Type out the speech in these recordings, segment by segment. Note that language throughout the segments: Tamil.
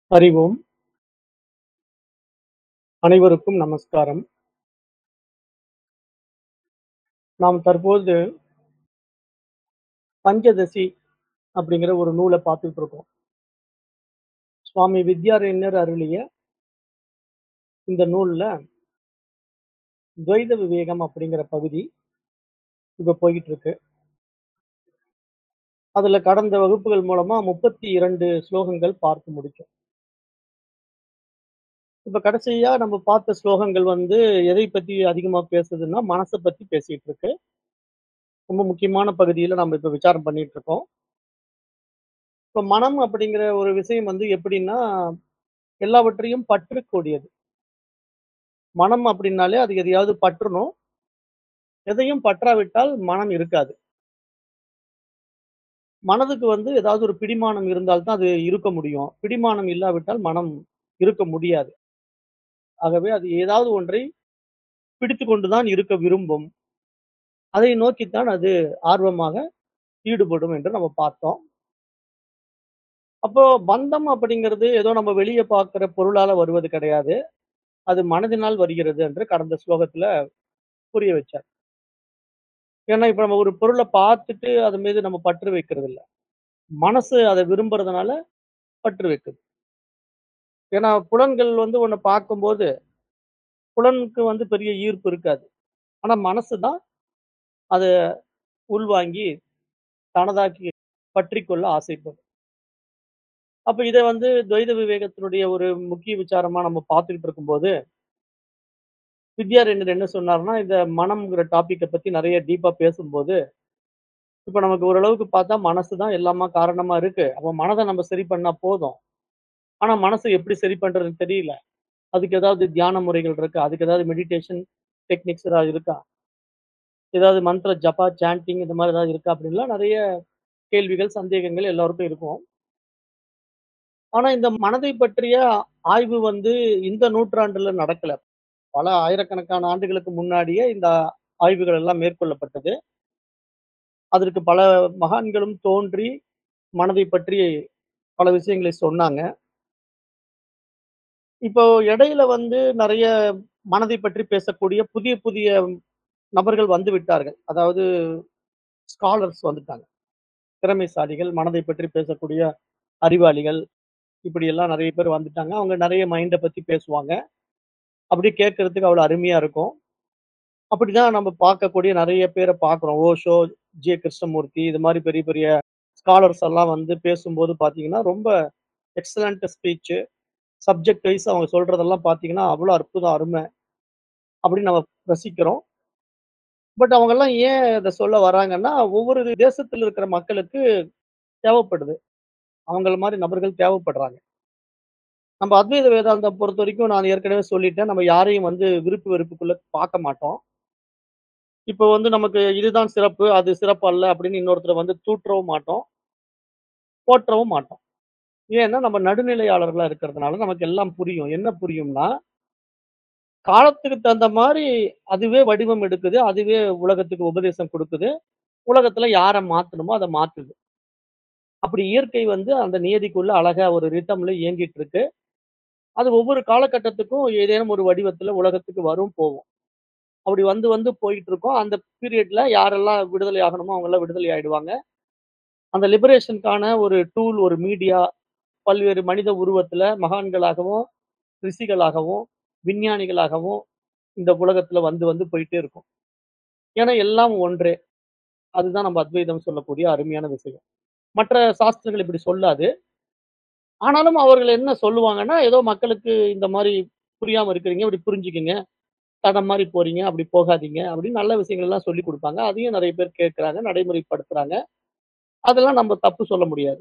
அறிவோம் அனைவருக்கும் நமஸ்காரம் நாம் தற்போது பஞ்சதசி அப்படிங்கிற ஒரு நூலை பார்த்துட்டு இருக்கோம் சுவாமி வித்யாரண்யர் அருளிய இந்த நூல்ல துவைத விவேகம் அப்படிங்கிற பகுதி இப்ப போயிட்டு இருக்கு அதுல கடந்த வகுப்புகள் மூலமா முப்பத்தி இரண்டு ஸ்லோகங்கள் பார்த்து முடிச்சோம் இப்ப கடைசியா நம்ம பார்த்த ஸ்லோகங்கள் வந்து எதை பத்தி அதிகமா பேசுதுன்னா மனசை பத்தி பேசிட்டு இருக்கு ரொம்ப முக்கியமான பகுதியில நம்ம இப்ப விசாரம் பண்ணிட்டு இருக்கோம் இப்ப மனம் அப்படிங்கிற ஒரு விஷயம் வந்து எப்படின்னா எல்லாவற்றையும் பற்றக்கூடியது மனம் அப்படின்னாலே அது எதையாவது பற்றணும் எதையும் பற்றாவிட்டால் மனம் இருக்காது மனதுக்கு வந்து ஏதாவது ஒரு பிடிமானம் இருந்தால்தான் அது இருக்க முடியும் பிடிமானம் இல்லாவிட்டால் மனம் இருக்க முடியாது ஆகவே அது ஏதாவது ஒன்றை பிடித்து கொண்டுதான் இருக்க விரும்பும் அதை நோக்கித்தான் அது ஆர்வமாக ஈடுபடும் என்று நம்ம பார்த்தோம் அப்போ பந்தம் அப்படிங்கிறது ஏதோ நம்ம வெளியே பார்க்கிற பொருளால வருவது கிடையாது அது மனதினால் வருகிறது என்று கடந்த ஸ்லோகத்துல புரிய வச்சார் ஏன்னா இப்ப நம்ம ஒரு பொருளை பார்த்துட்டு அது மீது நம்ம பற்று வைக்கிறது இல்ல மனசு அதை விரும்புறதுனால பற்று வைக்குது ஏன்னா புலன்கள் வந்து ஒண்ணு பார்க்கும்போது புலனுக்கு வந்து பெரிய ஈர்ப்பு இருக்காது ஆனா மனசு தான் அதை உள்வாங்கி தனதாக்கி பற்றி கொள்ள ஆசைப்படும் அப்ப இதை வந்து துவைத விவேகத்தினுடைய ஒரு முக்கிய விசாரமா நம்ம பார்த்துக்கிட்டு இருக்கும்போது வித்யாரண்யர் என்ன சொன்னார்னா இந்த மனம்ங்கிற டாபிக்கை பத்தி நிறைய டீப்பா பேசும்போது இப்ப நமக்கு ஓரளவுக்கு பார்த்தா மனசு தான் எல்லாமா காரணமா இருக்கு அப்ப மனதை நம்ம சரி பண்ணா போதும் ஆனா மனசை எப்படி சரி பண்றதுன்னு தெரியல அதுக்கு ஏதாவது தியான முறைகள் இருக்கா அதுக்கு ஏதாவது மெடிடேஷன் டெக்னிக்ஸ் ஏதாவது இருக்கா ஏதாவது மந்திர ஜபா சாண்டிங் இந்த மாதிரி ஏதாவது இருக்கா அப்படின்லாம் நிறைய கேள்விகள் சந்தேகங்கள் எல்லாருக்கும் இருக்கும் ஆனா இந்த மனதை பற்றிய ஆய்வு வந்து இந்த நூற்றாண்டுல நடக்கல பல ஆயிரக்கணக்கான ஆண்டுகளுக்கு முன்னாடியே இந்த ஆய்வுகள் எல்லாம் மேற்கொள்ளப்பட்டது அதற்கு பல மகான்களும் தோன்றி மனதை பற்றி பல விஷயங்களை சொன்னாங்க இப்போ இடையில வந்து நிறைய மனதை பற்றி பேசக்கூடிய புதிய புதிய நபர்கள் வந்து விட்டார்கள் அதாவது ஸ்காலர்ஸ் வந்துட்டாங்க திறமைசாலிகள் மனதை பற்றி பேசக்கூடிய அறிவாளிகள் இப்படி எல்லாம் நிறைய பேர் வந்துட்டாங்க அவங்க நிறைய மைண்டை பத்தி பேசுவாங்க அப்படி கேட்கறதுக்கு அவ்வளவு அருமையா இருக்கும் அப்படிதான் நம்ம பார்க்கக்கூடிய நிறைய பேரை பார்க்குறோம் ஓஷோ ஜே கிருஷ்ணமூர்த்தி இது மாதிரி பெரிய பெரிய ஸ்காலர்ஸ் எல்லாம் வந்து பேசும்போது பார்த்தீங்கன்னா ரொம்ப எக்ஸலண்ட் ஸ்பீச் சப்ஜெக்ட் வைஸ் அவங்க சொல்றதெல்லாம் பார்த்தீங்கன்னா அவ்வளோ அற்புதம் அருமை அப்படின்னு நம்ம ரசிக்கிறோம் பட் அவங்க எல்லாம் ஏன் இதை சொல்ல வராங்கன்னா ஒவ்வொரு தேசத்துல இருக்கிற மக்களுக்கு தேவைப்படுது அவங்கள மாதிரி நபர்கள் தேவைப்படுறாங்க நம்ம அத்வைத வேதாந்தம் பொறுத்த வரைக்கும் நான் ஏற்கனவே சொல்லிட்டேன் நம்ம யாரையும் வந்து விருப்பு வெறுப்புக்குள்ள பார்க்க மாட்டோம் இப்போ வந்து நமக்கு இதுதான் சிறப்பு அது சிறப்பு அல்ல அப்படின்னு இன்னொருத்தர் வந்து தூற்றவும் மாட்டோம் போற்றவும் மாட்டோம் ஏன்னா நம்ம நடுநிலையாளர்களா இருக்கிறதுனால நமக்கு எல்லாம் புரியும் என்ன புரியும்னா காலத்துக்கு தகுந்த மாதிரி அதுவே வடிவம் எடுக்குது அதுவே உலகத்துக்கு உபதேசம் கொடுக்குது உலகத்துல யாரை மாத்தணுமோ அதை மாத்துது அப்படி இயற்கை வந்து அந்த நியதிக்குள்ள அழகா ஒரு ரித்தம்ல இயங்கிட்டு இருக்கு அது ஒவ்வொரு காலகட்டத்துக்கும் ஏதேனும் ஒரு வடிவத்துல உலகத்துக்கு வரும் போகும் அப்படி வந்து வந்து போயிட்டு இருக்கோம் அந்த பீரியட்ல யாரெல்லாம் விடுதலை ஆகணுமோ அவங்க எல்லாம் விடுதலை ஆயிடுவாங்க அந்த லிபரேஷனுக்கான ஒரு டூல் ஒரு மீடியா பல்வேறு மனித உருவத்துல மகான்களாகவும் ரிஷிகளாகவும் விஞ்ஞானிகளாகவும் இந்த உலகத்துல வந்து வந்து போயிட்டே இருக்கும் ஏன்னா எல்லாம் ஒன்றே அதுதான் நம்ம அத்வைதம் சொல்லக்கூடிய அருமையான விஷயம் மற்ற சாஸ்திரங்கள் இப்படி சொல்லாது ஆனாலும் அவர்கள் என்ன சொல்லுவாங்கன்னா ஏதோ மக்களுக்கு இந்த மாதிரி புரியாம இருக்கிறீங்க இப்படி புரிஞ்சுக்கிங்க தடம் மாதிரி போறீங்க அப்படி போகாதீங்க அப்படின்னு நல்ல விஷயங்கள் எல்லாம் சொல்லி கொடுப்பாங்க அதையும் நிறைய பேர் கேட்கறாங்க நடைமுறைப்படுத்துறாங்க அதெல்லாம் நம்ம தப்பு சொல்ல முடியாது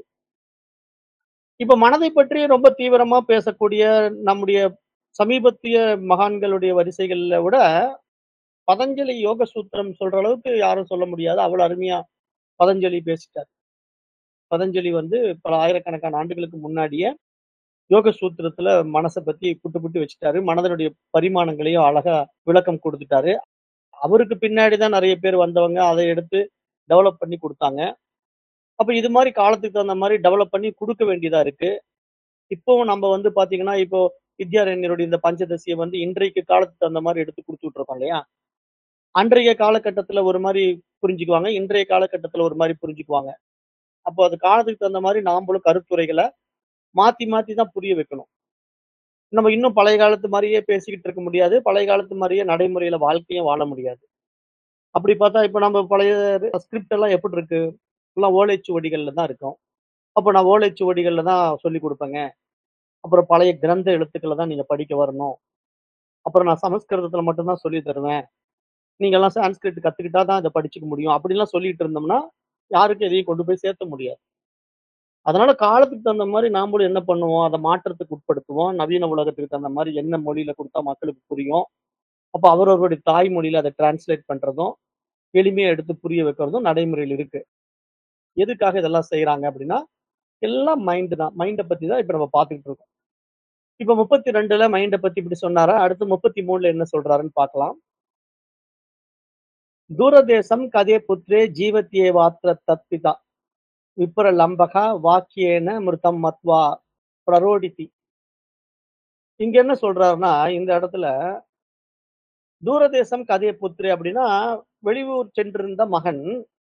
இப்ப மனதை பற்றி ரொம்ப தீவிரமா பேசக்கூடிய நம்முடைய சமீபத்திய மகான்களுடைய வரிசைகள்ல விட பதஞ்சலி யோக சூத்திரம் சொல்ற அளவுக்கு யாரும் சொல்ல முடியாது அவ்வளவு அருமையா பதஞ்சலி பேசிட்டார் பதஞ்சலி வந்து பல ஆயிரக்கணக்கான ஆண்டுகளுக்கு முன்னாடியே யோக சூத்திரத்துல மனசை பத்தி புட்டு புட்டு வச்சுட்டாரு மனதனுடைய பரிமாணங்களையும் அழகா விளக்கம் கொடுத்துட்டாரு அவருக்கு பின்னாடி தான் நிறைய பேர் வந்தவங்க அதை எடுத்து டெவலப் பண்ணி கொடுத்தாங்க அப்ப இது மாதிரி காலத்துக்கு தகுந்த மாதிரி டெவலப் பண்ணி கொடுக்க வேண்டியதா இருக்கு இப்பவும் நம்ம வந்து பார்த்தீங்கன்னா, இப்போ வித்யாரண்யருடைய இந்த பஞ்சதசிய வந்து இன்றைக்கு காலத்துக்கு தகுந்த மாரி எடுத்து குடுத்துட்டு இருக்கோம் இல்லையா? அன்றைய காலகட்டத்துல ஒரு மாரி புரிஞ்சுக்குவாங்க. இன்றைய காலகட்டத்துல ஒரு மாரி புரிஞ்சுக்குவாங்க. அப்போ அது காலத்துக்கு தகுந்த மாரி நாமளும் கருத்துரைகள மாத்தி மாத்தி தான் புரிய வைக்கணும். நம்ம இன்னும் பழைய காலத்து மாரியே பேசிக்கிட்டு இருக்க முடியாது. பழைய காலத்து மாரியே நடைமுறையில வாழ்க்கையும் வாழ முடியாது. அப்படி பார்த்தா இப்ப நம்ம பழைய ஸ்கிரிப்ட் எல்லாம் எப்படி இருக்கு? எல்லாம் ஓலைச்சுவடிகள்ல தான் இருக்கும். அப்ப நான் ஓலைச்சுவடிகள்ல தான் சொல்லிக் குடுப்பேங்க. அப்புறம் பழைய கிரந்த எழுத்துக்கள தான் நீங்க படிக்க வரணும். அப்புறம் நான் சமஸ்கிருதத்துல மட்டும் தான் சொல்லி தருவேன். நீங்கலாம் சான்ஸ்கிரிட் கத்துக்கிட்டா தான் இத படிச்சுக்க முடியும். அப்படிலாம் சொல்லிட்டு இருந்தோம்னா, யாருக்கும் எதையும் கொண்டு போய் சேர்த்த முடியாது. அதனால காலத்துக்கு தகுந்த மாரி நாமளும் என்ன பண்ணுவோம்? அத மாற்றத்துக்கு உட்படுத்துவோம். நவீன உலகத்துக்கு தகுந்த மாரி என்ன மொழியில குடுத்தா மக்களுக்கு புரியும். அப்ப அவரவர்களுடைய தாய்மொழியில அத டிரான்ஸ்லேட் பண்றதும், எளிமையா எடுத்து புரிய வைக்கிறதும் நடைமுறையில இருக்கு. எதுக்காக இதெல்லாம் செய்றாங்க அப்படின்னா, எல்லாம் மைண்ட் தான். மைண்ட பத்தி தான் இப்ப நம்ம பார்த்துக்கிட்டு இருக்கோம். இப்ப 32ல மைண்ட பத்தி இப்படி சொன்னாரா, அடுத்து 33ல என்ன சொல்றாருன்னு பார்க்கலாம். "தூரதேசம் கதே புத்ரே ஜீவத்யேவாத்ர தத்பிதா விப்ரலம்பக வாக்கியேன மிருதம் மத்வா பிரரோடிதி." இங்க என்ன சொல்றாருன்னா, இந்த இடத்துல தூரதேசம் கதே புத்ரே அப்படின்னா, வெளியூர் சென்றிருந்த மகன்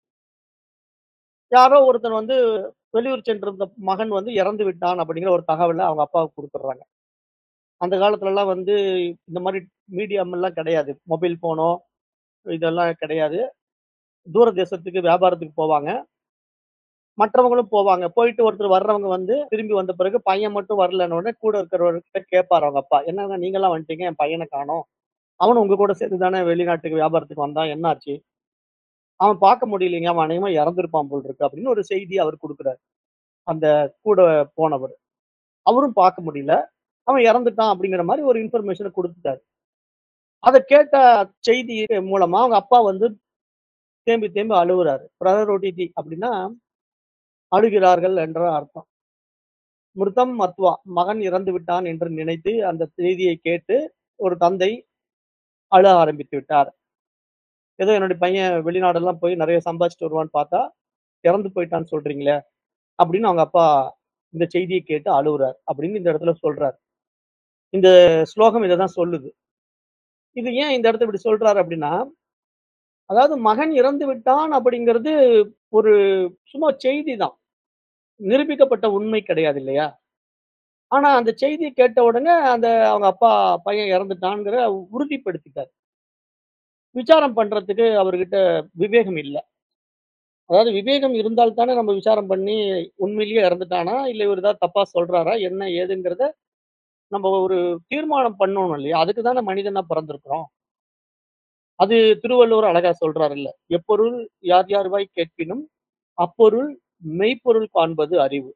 யாரோ ஒருத்தன் வந்து வெளியூர் சென்றிருந்த மகன் வந்து இறந்து விட்டான் அப்படிங்கிற ஒரு தகவல அவங்க அப்பாவுக்கு குடுத்துடுறாங்க. அந்த காலத்துலலாம் வந்து இந்த மாரி மீடியம் எல்லாம் கிடையாது. மொபைல் ஃபோனோ இதெல்லாம் கிடையாது. தூர தேசத்துக்கு வியாபாரத்துக்கு போவாங்க. மற்றவங்களும் போவாங்க. போயிட்டு ஒருத்தர் வர்றவங்க வந்து திரும்பி வந்த பிறகு பையன் மட்டும் வரலன்ன உடனே கூட இருக்கிறவர்கிட்ட கேட்பாரு அவங்க அப்பா. "என்னங்க நீங்கலாம் வந்துட்டீங்க, என் பையன காணோம். அவனும் உங்க கூட சேர்ந்து தானே வெளிநாட்டுக்கு வியாபாரத்துக்கு வந்தான். என்ன ஆச்சு?" "அவன் பார்க்க முடியலைங்க. அவன் அநேகமா இறந்திருப்பான் போல இருக்கு." அப்படின்னு ஒரு செய்திய அவர் குடுக்குறாரு. அந்த கூட போனவரு. அவரும் பார்க்க முடியல. அவன் இறந்துட்டான் அப்படிங்கிற மாரி ஒரு இன்ஃபர்மேஷன குடுத்துட்டாரு. அத கேட்ட செய்தி மூலமா அவங்க அப்பா வந்து தேம்பி தேம்பி அழுவுறாரு. பிரரோடிதி அப்படின்னா அழுகிறார்கள் என்ற அர்த்தம். மிருதம் மத்வா மகன் இறந்து விட்டான் என்று நினைத்து அந்த செய்தியை கேட்டு ஒரு தந்தை அழ ஆரம்பித்து விட்டார். ஏதோ என்னுடைய பையன் வெளிநாடெல்லாம் போய் நெறைய சம்பாதிச்சுட்டு வருவான்னு பார்த்தா, இறந்து போயிட்டான்னு சொல்றீங்களே! அப்படின்னு அவங்க அப்பா இந்த செய்திய கேட்டு அழுவுறார். அப்படின்னு இந்த இடத்துல சொல்றார். இந்த ஸ்லோகம் இத தான் சொல்லுது. இது ஏன் இந்த இடத்துல இப்படி சொல்றாரு அப்படின்னா, அதாவது மகன் இறந்து விட்டான் அப்படிங்கிறது ஒரு சும்மா செய்தி தான். நிரூபிக்கப்பட்ட உண்மை கிடையாது இல்லையா? ஆனா அந்த செய்திய கேட்ட உடனே அந்த அவங்க அப்பா பையன் இறந்துட்டான்ங்கிற உறுதிப்படுத்திட்டாரு. விசாரம் பண்றதுக்கு அவர்கிட்ட விவேகம் இல்ல. அதாவது விவேகம் இருந்தால் தானே நம்ம விசாரம் பண்ணி உண்மையிலேயே இறந்துட்டானா? இல்ல இவரு ஏதாவது தப்பா சொல்றாரா? என்ன ஏதுங்கிறத நம்ம ஒரு தீர்மானம் பண்ணணும் இல்லையா? அதுக்கு தானே மனிதனா பொறந்திருக்கிறோம். அது திருவள்ளுவர் அழகா சொல்றாருல்ல. "எப்பொருள் யார் யார்வாய் கேட்பினும், அப்பொருள் மெய்ப்பொருள் காண்பது அறிவு."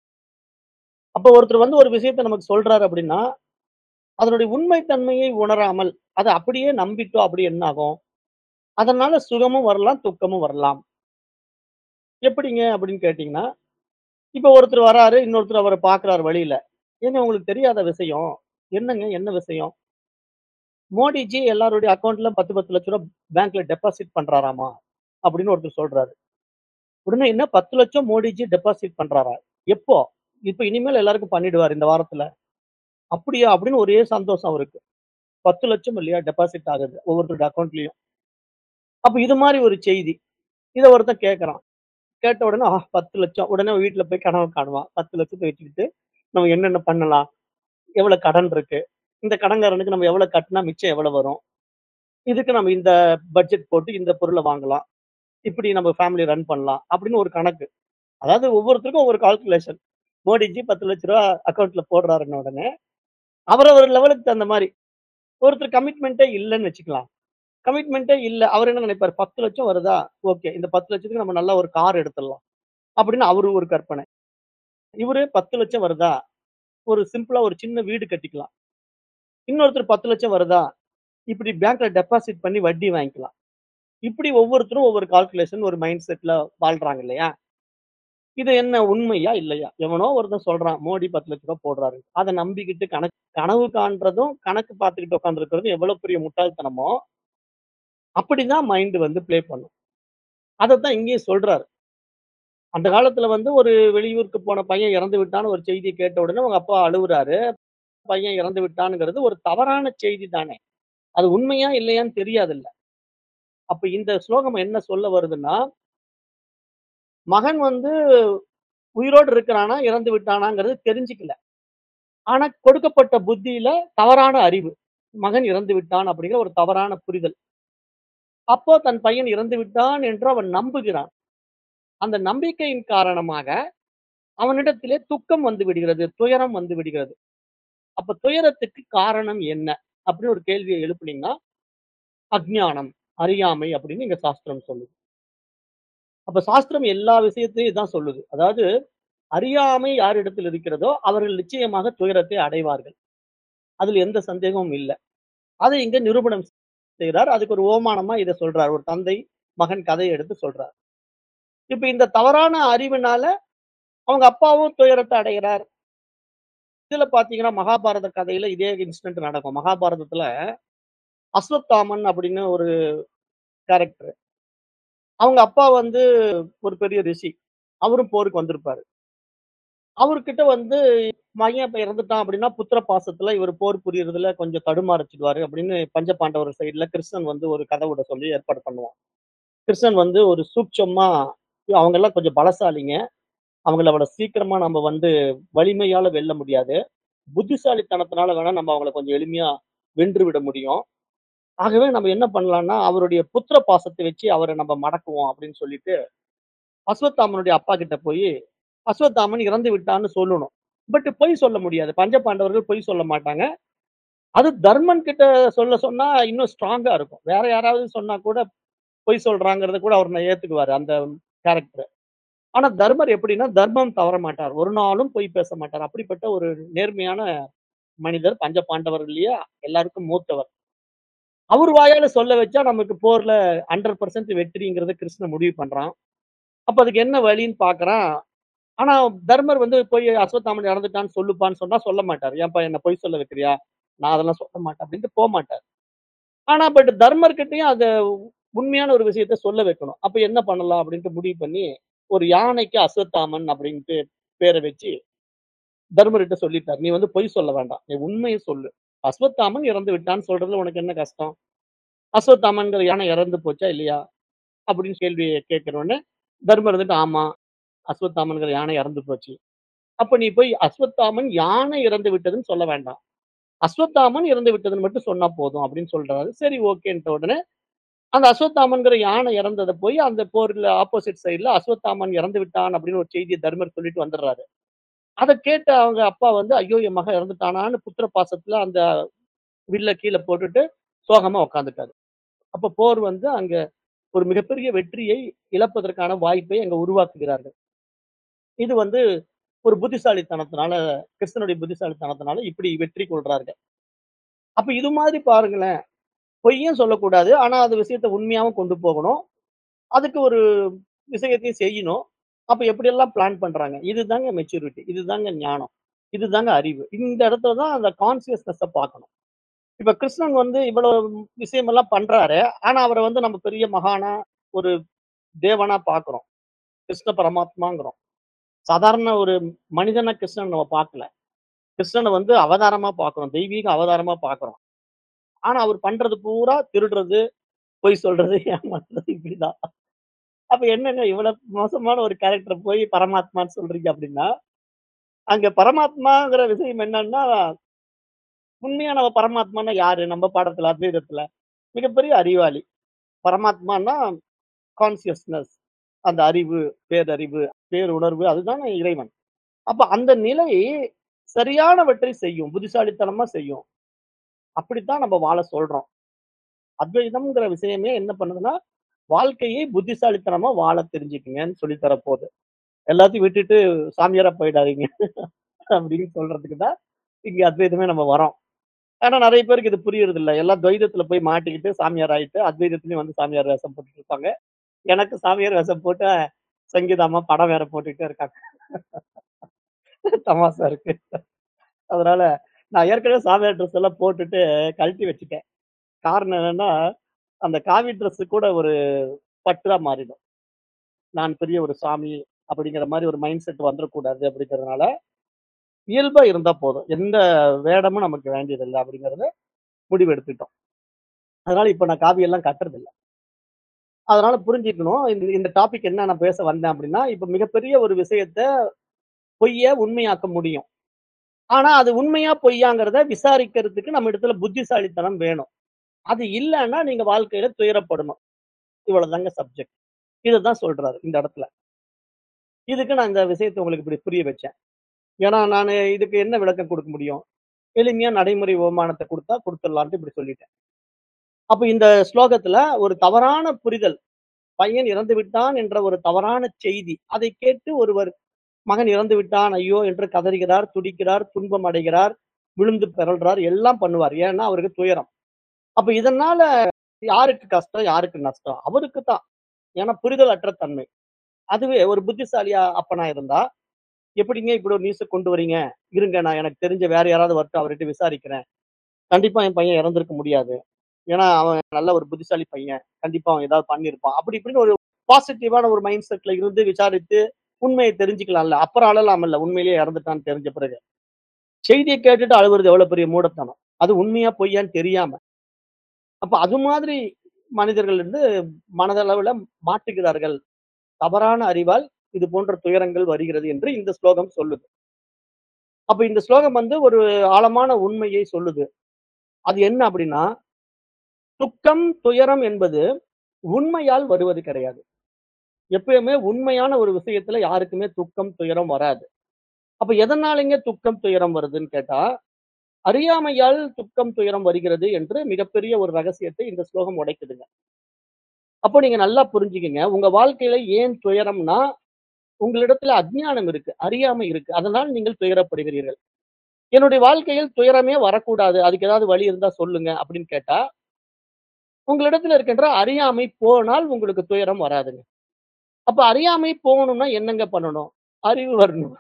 அப்ப ஒருத்தர் வந்து ஒரு விஷயத்த நமக்கு சொல்றாரு அப்படின்னா, அதனுடைய உண்மை தன்மையை உணராமல், அத அப்படியே நம்பிட்டோம் அப்படி என்ன ஆகும்? அதனால சுகமும் வரலாம், துக்கமும் வரலாம். எப்படிங்க அப்படின்னு கேட்டீங்கன்னா, இப்ப ஒருத்தர் வராரு, இன்னொருத்தர் அவர பார்க்குறாரு வழியில. "ஏங்க உங்களுக்கு தெரியாத விஷயம்." "என்னங்க? என்ன விஷயம்?" "மோடிஜி எல்லாருடைய அக்கவுண்ட்ல 10, 10 லட்ச ரூவா பேங்க்ல டெபாசிட் பண்றாராமா." அப்படின்னு ஒருத்தர் சொல்றாரு. உடனே என்ன 10 லட்சம் மோடிஜி டெபாசிட் பண்றாரா? எப்போ? இப்ப இனிமேல் எல்லாருக்கும் பண்ணிடுவாரு இந்த வாரத்துல. அப்படியா? அப்படின்னு ஒரே சந்தோஷம் அவருக்கு. 10 லட்சம் இல்லையா டெபாசிட் ஆகுது ஒவ்வொருத்தருடைய அக்கவுண்ட்லயும். அப்ப இது மாரி ஒரு செய்தி. இத ஒருத்தன் கேட்கறான். கேட்ட உடனே, ஆஹா 10 லட்சம். உடனே வீட்ல போய் கனவு காணுவான். 10 லட்சத்த வச்சுக்கிட்டு நம்ம என்னென்ன பண்ணலாம்? எவ்வளவு கடன் இருக்கு? இந்த கடன்காரனுக்கு நம்ம எவ்வளவு கட்டுனா மிச்சம் எவ்வளவு வரும்? இதுக்கு நம்ம இந்த பட்ஜெட் போட்டு இந்த பொருள வாங்கலாம். இப்படி நம்ம ஃபேமிலி ரன் பண்ணலாம். அப்படின்னு ஒரு கணக்கு. அதாவது ஒவ்வொருத்தருக்கும் ஒவ்வொரு கால்குலேஷன். மோடிஜி 10 லட்ச ரூவா அக்கவுண்ட்ல போடுறாருன்ன உடனே, அவரவர் லெவலுக்கு தகுந்த மாரி. ஒருத்தர் கமிட்மெண்ட்டே இல்லன்னு வச்சுக்கலாம். கமிட்மெண்ட்டே இல்ல. அவரு என்ன நினைப்பாரு? 10 லட்சம் வருதா? ஓகே. இந்த 10 லட்சத்துக்கு நம்ம நல்ல ஒரு கார் எடுத்துடலாம். அப்படின்னு அவரு ஒரு கற்பனை. இவரு 10 லட்சம் வருதா? ஒரு சிம்பிளா ஒரு சின்ன வீடு கட்டிக்கலாம். இன்னொருத்தர் 10 லட்சம் வருதா? இப்படி பேங்க்ல டெபாசிட் பண்ணி வட்டி வாங்கிக்கலாம். இப்படி ஒவ்வொருத்தரும் ஒவ்வொரு கால்குலேஷன் ஒரு மைண்ட் செட்ல வாழ்றாங்க இல்லையா? இது என்ன உண்மையா? இல்லையா? எவனோ ஒருத்தன் சொல்றான். மோடி 10 லட்ச ரூவா போடுறாரு. அத நம்பிக்கிட்டு கணக்கு கனவு காண்றதும், கணக்கு பார்த்துக்கிட்டு உட்கார்ந்திருக்கிறதும் எவ்வளவு பெரிய முட்டாள்தனமோ, அப்படிதான் மைண்ட் வந்து ப்ளே பண்ணும். அதத்தான் இங்கேயும் சொல்றாரு. அந்த காலத்துல வந்து ஒரு வெளியூருக்கு போன பையன் இறந்து விட்டான்னு ஒரு செய்திய கேட்ட உடனே அவங்க அப்பா அழுவுறாரு. பையன் இறந்து விட்டான்ங்கிறது ஒரு தவறான செய்தி தானே! அது உண்மையா இல்லையான்னு தெரியாதுல்ல. அப்ப இந்த ஸ்லோகம் என்ன சொல்ல வருதுன்னா மகன் வந்து உயிரோடு இருக்கிறானா, இறந்து விட்டானாங்கிறது தெரிஞ்சுக்கல. ஆனா கொடுக்கப்பட்ட புத்தியில தவறான அறிவு. மகன் இறந்து விட்டான் அப்படிங்கிற ஒரு தவறான புரிதல். அப்போ தன் பையன் இறந்து விட்டான் என்று அவன் நம்புகிறான். அந்த நம்பிக்கையின் காரணமாக அவனிடத்திலே துக்கம் வந்து விடுகிறது. துயரம் வந்து விடுகிறது. அப்ப துயரத்துக்கு காரணம் என்ன? அப்படின்னு ஒரு கேள்விய எழுப்புனீங்கன்னா, அஞ்ஞானம், அறியாமை அப்படின்னு இங்க சாஸ்திரம் சொல்லுது. அப்ப சாஸ்திரம் எல்லா விஷயத்தையும் இதான் சொல்லுது. அதாவது அறியாமை யாரிடத்தில் இருக்கிறதோ, அவர்கள் நிச்சயமாக துயரத்தை அடைவார்கள். அதுல எந்த சந்தேகமும் இல்ல. அதை இங்க நிரூபணம் செய்றார். அதுக்கு ஒரு ஓமானமா இத சொல்றார். ஒரு தந்தை, மகன் கதைய எடுத்து சொல்றார். இப்ப இந்த தவறான அறிவினால அவங்க அப்பாவும் துயரத்த அடைகிறார். இதுல பார்த்தீங்கன்னா, மகாபாரத கதையில இதே இன்சிடென்ட் நடக்கும். மகாபாரதத்துல அஸ்வத்தாமன் அப்படின்னு ஒரு கேரக்டர். அவங்க அப்பா வந்து ஒரு பெரிய ரிஷி. அவரும் போருக்கு வந்திருப்பாரு. அவர்கிட்ட வந்து மகன் இப்ப இறந்துட்டான் அப்படின்னா, புத்திர பாசத்துல இவரு போர் புரியறதுல கொஞ்சம் தடுமாறிச்சுடுவாரு அப்படின்னு பஞ்ச பாண்டவர் சைடுல கிருஷ்ணன் வந்து ஒரு கதை விட சொல்லி ஏற்பாடு பண்ணுவான். கிருஷ்ணன் வந்து ஒரு சூட்சமா அவங்கலாம் கொஞ்சம் பலசாலிங்க. அவங்கள அவ்வளவு சீக்கிரமா நம்ம வந்து வலிமையால வெல்ல முடியாது. புத்திசாலித்தனத்தினால வேணா நம்ம அவங்கள கொஞ்சம் எளிமையா வென்று விட முடியும். ஆகவே நம்ம என்ன பண்ணலாம்னா, அவருடைய புத்திர பாசத்த வச்சு அவர நம்ம மடக்குவோம் அப்படின்னு சொல்லிட்டு, அஸ்வத்தாமனுடைய அப்பா கிட்ட போயி, அஸ்வத்தாமன் இறந்து விட்டான்னு சொல்லணும். பட் பொய் சொல்ல முடியாது. பஞ்ச பாண்டவர்கள் பொய் சொல்ல மாட்டாங்க. அது தர்மன் கிட்ட சொல்ல சொன்னா இன்னும் ஸ்ட்ராங்கா இருக்கும். வேற யாராவது சொன்னா கூட பொய் சொல்றாங்கிறத கூட அவர் ஏத்துக்குவாரு. அந்த கேரக்டர். ஆனா தர்மர் எப்படின்னா, தர்மம் தவற மாட்டார். ஒரு நாளும் பொய் பேச மாட்டார். அப்படிப்பட்ட ஒரு நேர்மையான மனிதர். பஞ்ச பாண்டவர்கள்லயே எல்லாருக்கும் மூத்தவர். அவர் வாயால சொல்ல வச்சா நமக்கு போர்ல 100% வெற்றிங்கிறத கிருஷ்ணன் முடிவு பண்றான். அப்ப அதுக்கு என்ன வழின்னு பார்க்குறான். ஆனா தர்மர் வந்து போய் அஸ்வத்தாமன் இறந்துட்டான்னு சொல்லுப்பான்னு சொன்னா சொல்ல மாட்டாரு. ஏன்பா என்ன பொய் சொல்ல வைக்கிறியா? நான் அதெல்லாம் சொல்ல மாட்டேன் அப்படின்ட்டு போமாட்டார். ஆனா பட் தர்மர் கிட்டயும் அத உண்மையான ஒரு விஷயத்த சொல்ல வைக்கணும். அப்ப என்ன பண்ணலாம் அப்படின்ட்டு முடிவு பண்ணி, ஒரு யானைக்கு அஸ்வத்தாமன் அப்படின்ட்டு பேர வச்சு, தர்மர்ட்ட சொல்லிட்டார். நீ வந்து பொய் சொல்ல வேண்டாம். நீ உண்மைய சொல்லு. அஸ்வத்தாமன் இறந்து விட்டான்னு சொல்றதுல உனக்கு என்ன கஷ்டம்? அஸ்வத்தாமன்ங்கிற யானை இறந்து போச்சா இல்லையா? அப்படின்னு கேள்வி கேட்கிற உடனே, தர்மர் வந்துட்டு ஆமா. அஸ்வத்தாமன்ங்கிற யானை இறந்து போச்சு. அப்ப நீ போய் அஸ்வத்தாமன் யானை இறந்து விட்டதுன்னு சொல்ல வேண்டாம். அஸ்வத்தாமன் இறந்து விட்டதுன்னு மட்டும் சொன்னா போதும் அப்படின்னு சொல்றாரு. சரி ஓகேன்ட்ட உடனே, அந்த அஸ்வத்தாமன்ங்கிற யானை இறந்தத போய் அந்த போர்ல ஆப்போசிட் சைடுல அஸ்வத்தாமன் இறந்து விட்டான் அப்படின்னு ஒரு செய்திய தர்மர் சொல்லிட்டு வந்துடுறாரு. அத கேட்ட அவங்க அப்பா வந்து, ஐயோ! என் மகன் இறந்துட்டானான்னு புத்திர பாசத்துல அந்த வில்ல கீழ போட்டுட்டு சோகமா உட்கார்ந்துட்டாரு. அப்ப போர் வந்து அங்க ஒரு மிகப்பெரிய வெற்றியை இழப்பதற்கான வாய்ப்பை அங்க உருவாக்குகிறார்கள். இது வந்து ஒரு புத்திசாலித்தனத்தினால கிருஷ்ணனுடைய புத்திசாலித்தனத்தினால இப்படி வெற்றி கொள்றார்கள். அப்ப இது மாதிரி பாருங்களேன். பொய்யும் சொல்லக்கூடாது. ஆனா அந்த விஷயத்த உண்மையாவும் கொண்டு போகணும். அதுக்கு ஒரு விஷயத்தையும் செய்யணும். அப்ப எப்படியெல்லாம் பிளான் பண்றாங்க. இதுதாங்க மெச்சூரிட்டி. இதுதாங்க ஞானம். இதுதாங்க அறிவு. இந்த இடத்துல தான் அந்த கான்ஷியஸ்னஸ பார்க்கணும். இப்ப கிருஷ்ணன் வந்து இவ்வளவு விஷயமெல்லாம் பண்றாரு. ஆனா அவர வந்து நம்ம பெரிய மகானா, ஒரு தேவனா பார்க்கிறோம். கிருஷ்ண பரமாத்மாங்கிறோம். சாதாரண ஒரு மனிதனா கிருஷ்ணன நம்ம பார்க்கல. கிருஷ்ணன வந்து அவதாரமா பார்க்கிறோம். தெய்வீக அவதாரமா பார்க்கிறோம். ஆனா அவர் பண்றது பூரா திருடுறது, பொய் சொல்றது, ஏமாத்துறது இப்படிதான். அப்ப என்னங்க இவ்வளவு மோசமான ஒரு கேரக்டர போய் பரமாத்மான்னு சொல்றீங்க அப்படின்னா, அங்க பரமாத்மாங்கிற விஷயம் என்னன்னா, உண்மையான பரமாத்மான்னா யாரு? நம்ம பாடத்துல அத்வைதத்துல. மிகப்பெரிய அறிவாளி. பரமாத்மான்னா கான்ஷியஸ்னஸ். அந்த அறிவு, பேரறிவு, பேருணர்வு அதுதானே இறைவன். அப்ப அந்த நிலை சரியானவற்றை செய்யும். புத்திசாலித்தனமா செய்யும். அப்படித்தான் நம்ம வாழ சொல்றோம். அத்வைதம்ங்கிற விஷயமே என்ன பண்ணுதுன்னா, வாழ்க்கையை புத்திசாலித்தனமா வாழ தெரிஞ்சுக்கங்கன்னு சொல்லி தரப்போகுது. எல்லாத்தையும் விட்டுட்டு சாமியாரா போயிடாதீங்க. அப்படின்னு சொல்றதுக்கு தான் இங்க அத்வைதமே நம்ம வரோம். ஆனா நெறைய பேருக்கு இது புரியறதில்ல. எல்லாம் துவைதத்துல போய் மாட்டிக்கிட்டு சாமியார் ஆயிட்டு, அத்வைதத்திலயும் வந்து சாமியார் வேஷம் போட்டுட்டு இருப்பாங்க. எனக்கு சாமியார் வேஷம் போட்டு சங்கீதா அம்மா படம் வேற போட்டுட்டே இருக்காங்க. தமாஷா இருக்கு. அதனால நான் ஏற்கனவே சாமியார் ட்ரெஸ் எல்லாம் போட்டுட்டு கழட்டி வச்சுட்டேன். காரணம் என்னன்னா, அந்த காவி ட்ரெஸ் கூட ஒரு பற்றா மாறிடும். நான் பெரிய ஒரு சாமி அப்படிங்கிற மாரி ஒரு மைண்ட் செட் வந்துறக்கூடாது அப்படிங்கிறதுனால, இயல்பா இருந்தா போதும். எந்த வேடமும் நமக்கு வேண்டியதில்ல அப்படிங்கிறத முடிவு எடுத்துட்டோம். அதனால இப்ப நான் காவியெல்லாம் கட்டுறதில்ல. அதனால புரிஞ்சுக்கணும். இந்த இந்த டாபிக் என்ன நான் பேச வந்தேன் அப்படின்னா, இப்ப மிகப்பெரிய ஒரு விஷயத்த பொய்ய உண்மையாக்க முடியும். ஆனா, அது உண்மையா பொய்யாங்கிறத விசாரிக்கிறதுக்கு நம்ம இடத்துல புத்திசாலித்தனம் வேணும். அது இல்லன்னா நீங்க வாழ்க்கையில துயரப்படணும். இவ்வளவுதாங்க சப்ஜெக்ட். இததான் சொல்றாரு இந்த இடத்துல. இதுக்கு நான் இந்த விஷயத்த உங்களுக்கு இப்படி புரிய வச்சேன். ஏன்னா, நானு இதுக்கு என்ன விளக்கம் குடுக்க முடியும்? எளிமையா நடைமுறை உவமானத்த குடுத்தா குடுத்துடலான்ட்டு இப்படி சொல்லிட்டேன். அப்ப இந்த ஸ்லோகத்துல ஒரு தவறான புரிதல். பையன் இறந்து விட்டான் என்ற ஒரு தவறான செய்தி. அதைக் கேட்டு ஒருவர் மகன் இறந்து விட்டான் ஐயோ! என்று கதறுகிறார், துடிக்கிறார், துன்பம் அடைகிறார், விழுந்து பெறல்றார், எல்லாம் பண்ணுவார். ஏன்னா அவருக்கு துயரம். அப்ப இதனால யாருக்கு கஷ்டம்? யாருக்கு நஷ்டம்? அவருக்கு தான். ஏன்னா புரிதல் அற்ற தன்மை. அதுவே ஒரு புத்திசாலியா அப்பனா இருந்தா, எப்படிங்க இப்படி ஒரு நியூஸ கொண்டு வரீங்க? இருங்க நான் எனக்கு தெரிஞ்ச வேற யாராவது வரட்டும் அவர்ட்ட விசாரிக்கிறேன். கண்டிப்பா என் பையன் இறந்திருக்க முடியாது. ஏன்னா அவன் நல்ல ஒரு புத்திசாலி பையன். கண்டிப்பா அவன் ஏதாவது பண்ணியிருப்பான். அப்படி இப்படின்னு ஒரு பாசிட்டிவான ஒரு மைண்ட் செட்ல இருந்து விசாரித்து உண்மைய தெரிஞ்சுக்கலாம்ல. அப்புறம் அழலாம்ல உண்மையிலேயே இறந்துட்டான்னு தெரிஞ்ச பிறகு. செய்திய கேட்டுட்டு அழுவுறது எவ்வளவு பெரிய மூடத்தனம். அது உண்மையா பொய்யான்னு தெரியாம. அப்ப அது மாதிரி மனிதர்கள் வந்து மனதளவுல மாட்டுகிறார்கள். தவறான அறிவால் இது போன்ற துயரங்கள் வருகிறது என்று இந்த ஸ்லோகம் சொல்லுது. அப்ப இந்த ஸ்லோகம் வந்து ஒரு ஆழமான உண்மையை சொல்லுது. அது என்ன அப்படின்னா, துக்கம், துயரம் என்பது உண்மையால் வருவது கிடையாது. எப்பயுமே உண்மையான ஒரு விஷயத்துல யாருக்குமே துக்கம், துயரம் வராது. அப்ப எதனாலங்க துக்கம், துயரம் வருதுன்னு கேட்டா, அறியாமையால் துக்கம், துயரம் வருகிறது என்று மிகப்பெரிய ஒரு ரகசியத்தை இந்த ஸ்லோகம் உடைக்குதுங்க. அப்போ நீங்க நல்லா புரிஞ்சுக்கங்க. உங்க வாழ்க்கையில ஏன் துயரம்னா, உங்களிடத்துல அஞ்ஞானம் இருக்கு. அறியாமை இருக்கு. அதனால் நீங்கள் துயரப்படுகிறீர்கள். என்னுடைய வாழ்க்கையில் துயரமே வரக்கூடாது. அதுக்கு ஏதாவது வழி இருந்தா சொல்லுங்க அப்படின்னு கேட்டா, உங்களிடத்துல இருக்கின்ற அறியாமை போனால் உங்களுக்கு துயரம் வராதுங்க. அப்ப அறியாமை போகணும்னா என்னங்க பண்ணணும்? அறிவு வரணும்.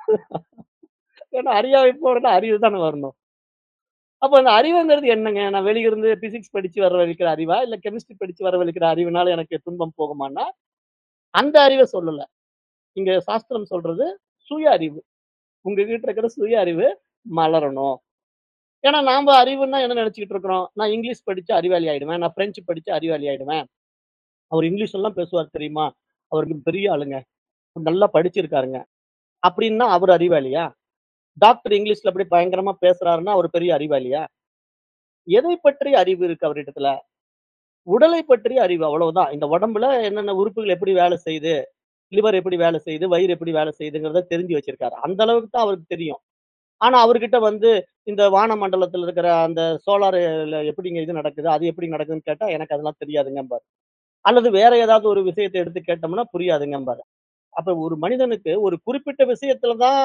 ஏன்னா அறியாமை போகணும்னா அறிவு தானே வரணும். அப்ப அந்த அறிவுங்கிறது என்னங்க? நான் வெளிய இருந்து பிசிக்ஸ் படிச்சு வரவழைக்கிற அறிவா? இல்ல கெமிஸ்ட்ரி படிச்சு வரவழைக்கிற அறிவுனால எனக்கு துன்பம் போகுமான்னா, அந்த அறிவ சொல்லல. இங்க சாஸ்திரம் சொல்றது சுய அறிவு. உங்ககிட்ட இருக்கிற சுய அறிவு மலரணும். ஏன்னா நாம அறிவுன்னா என்ன நெனச்சுக்கிட்டு இருக்கிறோம்? நான் இங்கிலீஷ் படிச்சு அறிவாளி ஆயிடுவேன். நான் பிரெஞ்சு படிச்சு அறிவாளி ஆயிடுவேன். அவரு இங்கிலீஷ் எல்லாம் பேசுவார் தெரியுமா? அவருக்கு பெரிய ஆளுங்க. நல்லா படிச்சிருக்காருங்க. அப்படின்னா அவரு அறிவாளியா? டாக்டர் இங்கிலீஷ்ல அப்படியே பயங்கரமா பேசுறாருன்னா, அவரு பெரிய அறிவாளியா? எதை பற்றிய அறிவு இருக்கு அவரிடத்துல? உடலை பற்றிய அறிவு அவ்வளவுதான். இந்த உடம்புல என்னென்ன உறுப்புகள் எப்படி வேலை செய்யுது? லிவர் எப்படி வேலை செய்யுது? வயிறு எப்படி வேலை செய்யுதுங்கிறத தெரிஞ்சு வச்சிருக்காரு. அந்த அளவுக்கு தான் அவருக்கு தெரியும். ஆனா அவர்கிட்ட வந்து இந்த வான மண்டலத்துல இருக்கிற அந்த சோலார்ல எப்படிங்க இது நடக்குது? அது எப்படி நடக்குதுன்னு கேட்டா, எனக்கு அதெல்லாம் தெரியாதுங்கம்பாரு. அல்லது வேற ஏதாவது ஒரு விஷயத்த எடுத்து கேட்டோம்னா புரியாதுங்கம்பாரு. அப்ப ஒரு மனிதனுக்கு ஒரு குறிப்பிட்ட விஷயத்துல தான்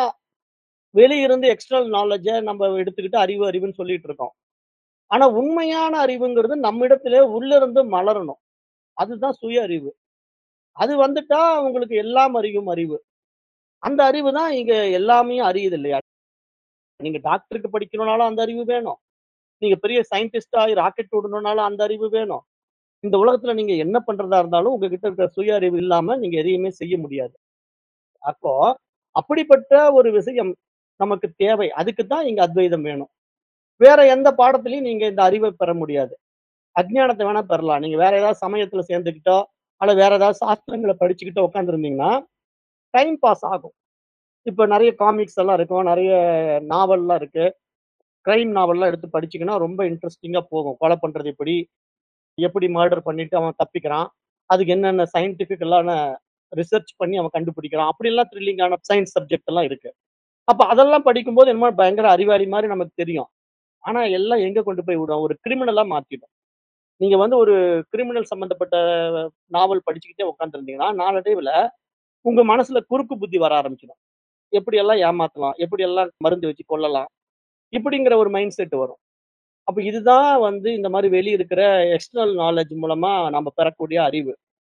வெளிய இருந்து எக்ஸ்டர்னல் நாலேட்ஜ நம்ம எடுத்துக்கிட்டு அறிவு, அறிவுன்னு சொல்லிட்டு இருக்கோம். ஆனா உண்மையான அறிவுங்கிறது நம்மிடத்திலே உள்ள இருந்து மலரணும். அதுதான் சுய அறிவு. அது வந்துட்டா உங்களுக்கு எல்லாம் அறியும் அறிவு. அந்த அறிவு தான் இங்க எல்லாமே அறியுது இல்லையா? நீங்க டாக்டருக்கு படிக்கணும்னாலும் அந்த அறிவு வேணும். நீங்க பெரிய சயின்டிஸ்ட் ஆகி ராக்கெட் விடணும்னாலும் அந்த அறிவு வேணும். இந்த உலகத்துல நீங்க என்ன பண்றதா இருந்தாலும் உங்ககிட்ட இருக்கிற சுய அறிவு இல்லாம நீங்க எதையுமே செய்ய முடியாது. அப்போ அப்படிப்பட்ட ஒரு விஷயம் நமக்கு தேவை. அதுக்கு தான் இங்க அத்வைதம் வேணும். வேற எந்த பாடத்திலயும் நீங்க இந்த அறிவ பெற முடியாது. அஞ்ஞானத்த வேணா பெறலாம். நீங்க வேற ஏதாவது சமயத்துல சேர்ந்துக்கிட்டோ, அல்லது வேற ஏதாவது சாஸ்திரங்கள படிச்சுக்கிட்டோ உட்கார்ந்திருந்தீங்கன்னா, டைம் பாஸ் ஆகும். இப்ப நெறைய காமிக்ஸ் எல்லாம் இருக்கும். நெறைய நாவல்லாம் இருக்கு. கிரைம் நாவல்லாம் எடுத்து படிச்சீங்கன்னா, ரொம்ப இன்ட்ரஸ்டிங்கா போகும். கொலை பண்றது எப்படி? எப்படி மர்டர் பண்ணிட்டு அவன் தப்பிக்கிறான்? அதுக்கு என்னென்ன சயின்டிஃபிக்கலான ரிசர்ச் பண்ணி அவன் கண்டுபிடிக்கிறான். அப்படிலாம் த்ரில்லிங்கான சயன்ஸ் சப்ஜெக்ட் எல்லாம் இருக்கு. அப்ப அதெல்லாம் படிக்கும்போது என்னமோ பயங்கர அறிவாளி மாரி நமக்கு தெரியும். ஆனா எல்லாம் எங்க கொண்டு போய் விடும்? ஒரு கிரிமினலா மாத்திடும். நீங்க வந்து ஒரு கிரிமினல் சம்பந்தப்பட்ட நாவல் படிச்சுக்கிட்டே உட்கார்ந்திருந்தீங்கன்னா, நாளடைவுல உங்க மனசுல குறுக்கு புத்தி வர ஆரம்பிச்சுடும். எப்படியெல்லாம் ஏமாத்தலாம்? எப்படியெல்லாம் மருந்து வச்சு கொல்லலாம்? இப்படிங்கிற ஒரு மைண்ட் செட் வரும். அப்ப இதுதான் வந்து இந்த மாரி வெளிய இருக்கிற எக்ஸ்டர்னல் நாலேட்ஜ் மூலமா நம்ம பெறக்கூடிய அறிவு.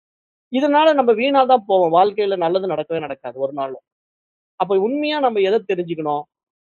இதனால நம்ம வீணா தான் போவோம். வாழ்க்கையில நல்லது நடக்கவே நடக்காது ஒரு நாளும். அப்ப உண்மையா நம்ம எத தெரிஞ்சுக்கணும்?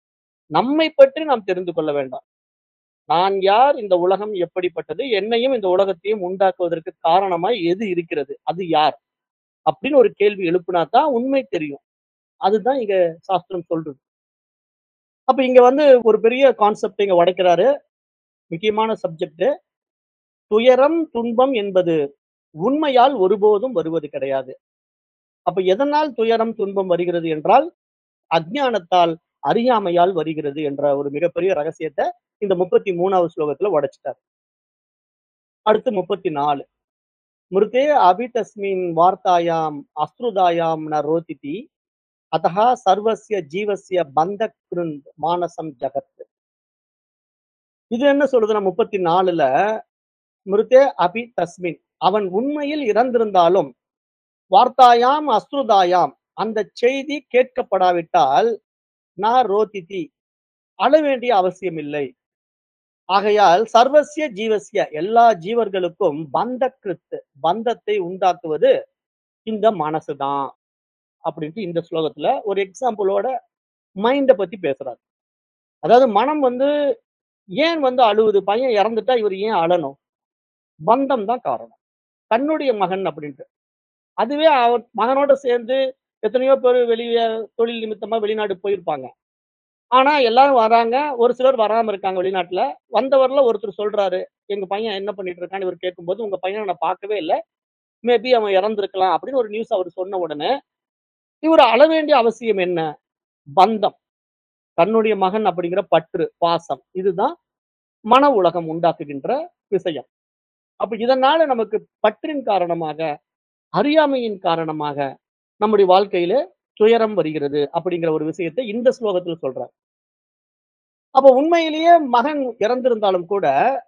நம்மை பற்றி நாம் தெரிந்து கொள்ள வேண்டாம். நான் யார்? இந்த உலகம் எப்படிப்பட்டது? என்னையும் இந்த உலகத்தையும் உண்டாக்குவதற்கு காரணமாய் எது இருக்கிறது? அது யார்? அப்படின்னு ஒரு கேள்வி எழுப்புனா தான் உண்மை தெரியும். அதுதான் இங்க சாஸ்திரம் சொல்றது. அப்ப இங்க வந்து ஒரு பெரிய கான்செப்ட் இங்க உடைக்கிறாரு. முக்கியமான சப்ஜெக்ட். துயரம், துன்பம் என்பது உண்மையால் ஒருபோதும் வருவது கிடையாது. அப்ப எதனால் துயரம், துன்பம் வருகிறது என்றால், அஞ்ஞானத்தால், அறியாமையால் வருகிறது என்ற ஒரு மிகப்பெரிய ரகசியத்த இந்த 33வது ஸ்லோகத்துல உடைச்சுட்டார். அடுத்து 34 மிருதே அபி தஸ்மின் வார்த்தாயாம் அஸ்ருதாயாம் ந ரோதிதி அதஹ சர்வஸ்ய ஜீவஸ்ய பந்தக் கிருந்த் மானசம் ஜகத். இது என்ன சொல்லுதுன்னா 34ல மிருதே அபி தஸ்மின் அவன் உண்மையில் இறந்திருந்தாலும் வார்த்தாயாம் அஸ்ருதாயாம் அந்த செய்தி கேட்கப்படாவிட்டால் ந ரோதிதி அழ வேண்டிய அவசியம் இல்லை. ஆகையால் சர்வஸ்ய ஜீவஸ்ய எல்லா ஜீவர்களுக்கும் பந்த கிருத் பந்தத்தை உண்டாக்குவது இந்த மனசு தான். அப்படின்ட்டு இந்த ஸ்லோகத்துல ஒரு எக்ஸாம்பிளோட மைண்ட பத்தி பேசுறாரு. அதாவது மனம் வந்து ஏன் வந்து அழுவுது? பையன் இறந்துட்டா இவர் ஏன் அழணும்? பந்தம் தான் காரணம். தன்னுடைய மகன் அப்படின்ட்டு. அதுவே அவர் மகனோட சேர்ந்து எத்தனையோ பேர் வெளிய தொழில் நிமித்தமா வெளிநாடு போயிருப்பாங்க. ஆனா எல்லாரும் வராங்க. ஒரு சிலர் வராம இருக்காங்க வெளிநாட்டுல. வந்தவர்ல ஒருத்தர் சொல்றாரு, "எங்க பையன் என்ன பண்ணிட்டு இருக்கான்னு?" இவர் கேட்கும்போது, "உங்க பையன நான் பார்க்கவே இல்ல. மேபி அவன் இறந்திருக்கலாம்." அப்படின்னு ஒரு நியூஸ் அவர் சொன்ன உடனே, இவர் அழ வேண்டிய அவசியம் என்ன? பந்தம். தன்னுடைய மகன் அப்படிங்கிற பற்று, பாசம். இதுதான் மன உலகம் உண்டாக்குகின்ற விஷயம். அப்ப இதனால நமக்கு பற்றின் காரணமாக, அறியாமையின் காரணமாக நம்முடைய வாழ்க்கையில துயரம் வருகிறது அப்படிங்கிற ஒரு விஷயத்தை இந்த ஸ்லோகத்துல சொல்றார். அப்ப உண்மையிலேயே மகன் இறந்திருந்தாலும் கூட,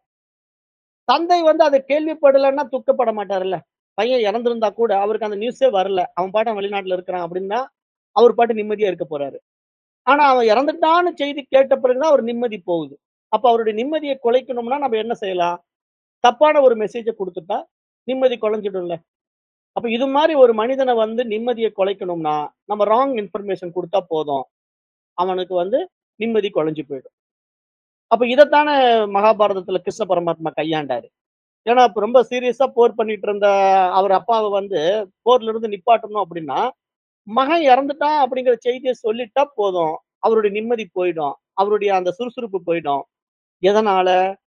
தந்தை வந்து அத கேள்விப்படலன்னா துக்கப்பட மாட்டாருல்ல. பையன் இறந்திருந்தா கூட அவருக்கு அந்த நியூஸே வரல. அவன் பாட்டு அவன் வெளிநாட்டுல இருக்கிறான் அப்படின்னா, அவர் பாட்டு நிம்மதியா இருக்க போறாரு. ஆனா அவன் இறந்துட்டான்னு செய்தி கேட்ட பிறகு தான் அவர் நிம்மதி போகுது. அப்ப அவருடைய நிம்மதிய குலைக்கணும்னா நம்ம என்ன செய்யலாம்? தப்பான ஒரு மெசேஜ குடுத்துட்டா நிம்மதி குலைஞ்சிடும்ல. அப்ப இது மாரி ஒரு மனிதன வந்து நிம்மதிய குலைக்கணும்னா, நம்ம ராங் இன்ஃபர்மேஷன் குடுத்தா போதும். அவனுக்கு வந்து நிம்மதி குலைஞ்சு போயிடும். அப்ப இதத்தானே மகாபாரதத்துல கிருஷ்ண பரமாத்மா கையாண்டாரு. ஏன்னா இப்ப ரொம்ப சீரியஸா போர் பண்ணிட்டு இருந்த அவர் அப்பாவ வந்து போர்ல இருந்து நிப்பாட்டணும் அப்படின்னா, மகன் இறந்துட்டான் அப்படிங்கிற செய்திய சொல்லிட்டா போதும். அவருடைய நிம்மதி போயிடும். அவருடைய அந்த சுறுசுறுப்பு போயிடும். எதனால?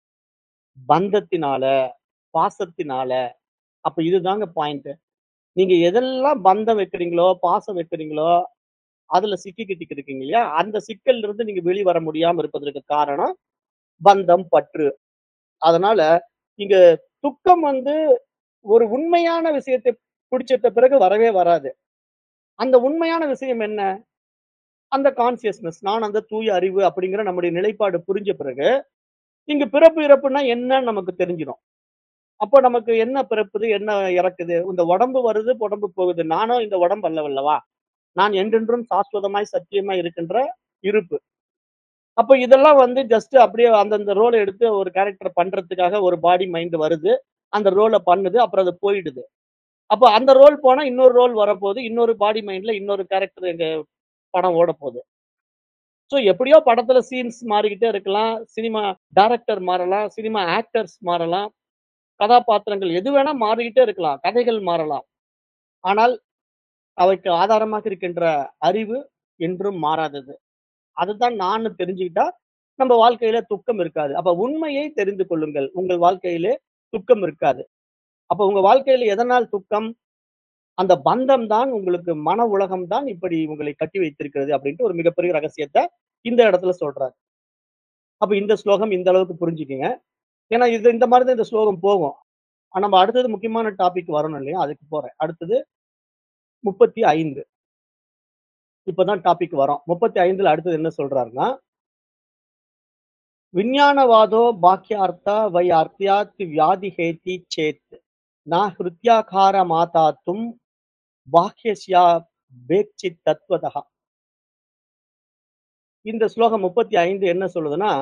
பந்தத்தினால, பாசத்தினால. அப்ப இதுதாங்க பாயிண்ட். நீங்க எதெல்லாம் பந்தம் வைக்கிறீங்களோ, பாசம் வைக்கிறீங்களோ, அதுல சிக்கிக்கிட்டு இருக்கீங்க இல்லையா? அந்த சிக்கல்ல இருந்து நீங்க வெளிவர முடியாம இருப்பதற்கு காரணம் பந்தம், பற்று. அதனால இங்க துக்கம் வந்து ஒரு உண்மையான விஷயத்தை பிடிச்சிட்ட பிறகு வரவே வராது. அந்த உண்மையான விஷயம் என்ன? அந்த கான்ஷியஸ்னஸ் நான் அந்த தூய அறிவு அப்படிங்கிற நம்முடைய நிலைப்பாடு புரிஞ்ச பிறகு, இங்க பிறப்பு, இறப்புன்னா என்னன்னு நமக்கு தெரிஞ்சிரும். அப்போ நமக்கு என்ன பிறப்புது? என்ன இறக்குது? இந்த உடம்பு வருது, உடம்பு போகுது. நானும் இந்த உடம்பு அல்லவல்லவா? நான் என்றென்றும் சாஸ்வதமாய், சத்தியமாய் இருக்கின்ற இருப்பு. அப்ப இதெல்லாம் வந்து ஜஸ்ட் அப்படியே அந்தந்த ரோல எடுத்து ஒரு கேரக்டர் பண்றதுக்காக ஒரு பாடி, மைண்ட் வருது. அந்த ரோல பண்ணுது. அப்புறம் அது போயிடுது. அப்ப அந்த ரோல் போனா இன்னொரு ரோல் வரப்போது. இன்னொரு பாடி, மைண்ட்ல இன்னொரு கேரக்டர் எங்க படம் ஓடப்போது. ஸோ எப்படியோ படத்துல சீன்ஸ் மாறிக்கிட்டே இருக்கலாம். சினிமா டைரக்டர் மாறலாம். சினிமா ஆக்டர்ஸ் மாறலாம். கதாபாத்திரங்கள் எது வேணா மாறிக்கிட்டே இருக்கலாம். கதைகள் மாறலாம். ஆனால் அவைக்கு ஆதாரமாக இருக்கின்ற அறிவு என்றும் மாறாதது. அதுதான் நான்னு தெரிஞ்சுக்கிட்டா, நம்ம வாழ்க்கையில துக்கம் இருக்காது. அப்ப உண்மையை தெரிந்து கொள்ளுங்கள். உங்கள் வாழ்க்கையிலே துக்கம் இருக்காது. அப்ப உங்க வாழ்க்கையில எதனால் துக்கம்? அந்த பந்தம் தான் உங்களுக்கு மன உலகம் தான் இப்படி உங்களை கட்டி வைத்திருக்கிறது அப்படின்ட்டு ஒரு மிகப்பெரிய ரகசியத்த இந்த இடத்துல சொல்றாரு. அப்ப இந்த ஸ்லோகம் இந்த அளவுக்கு புரிஞ்சுக்கங்க. ஏன்னா இது இந்த மாரி தான் இந்த ஸ்லோகம் போகும். ஆனா நம்ம அடுத்தது முக்கியமான டாபிக் வரணும் இல்லையா? அதுக்கு போறேன். அடுத்தது 35 இப்பதான் டாபிக் வரோம். 35ல அடுத்தது என்ன சொல்றாருன்னா விஞ்ஞானவாதோ பாக்யார்த்தா வை அர்த்தியாத் வியாதி ஹேதி சேத் ந ஹிருத்யாகார மாதாத்தும் பாக்யஸ்யா பேக்சித் தத்வதः. இந்த ஸ்லோகம் 35 என்ன சொல்லுதுன்னா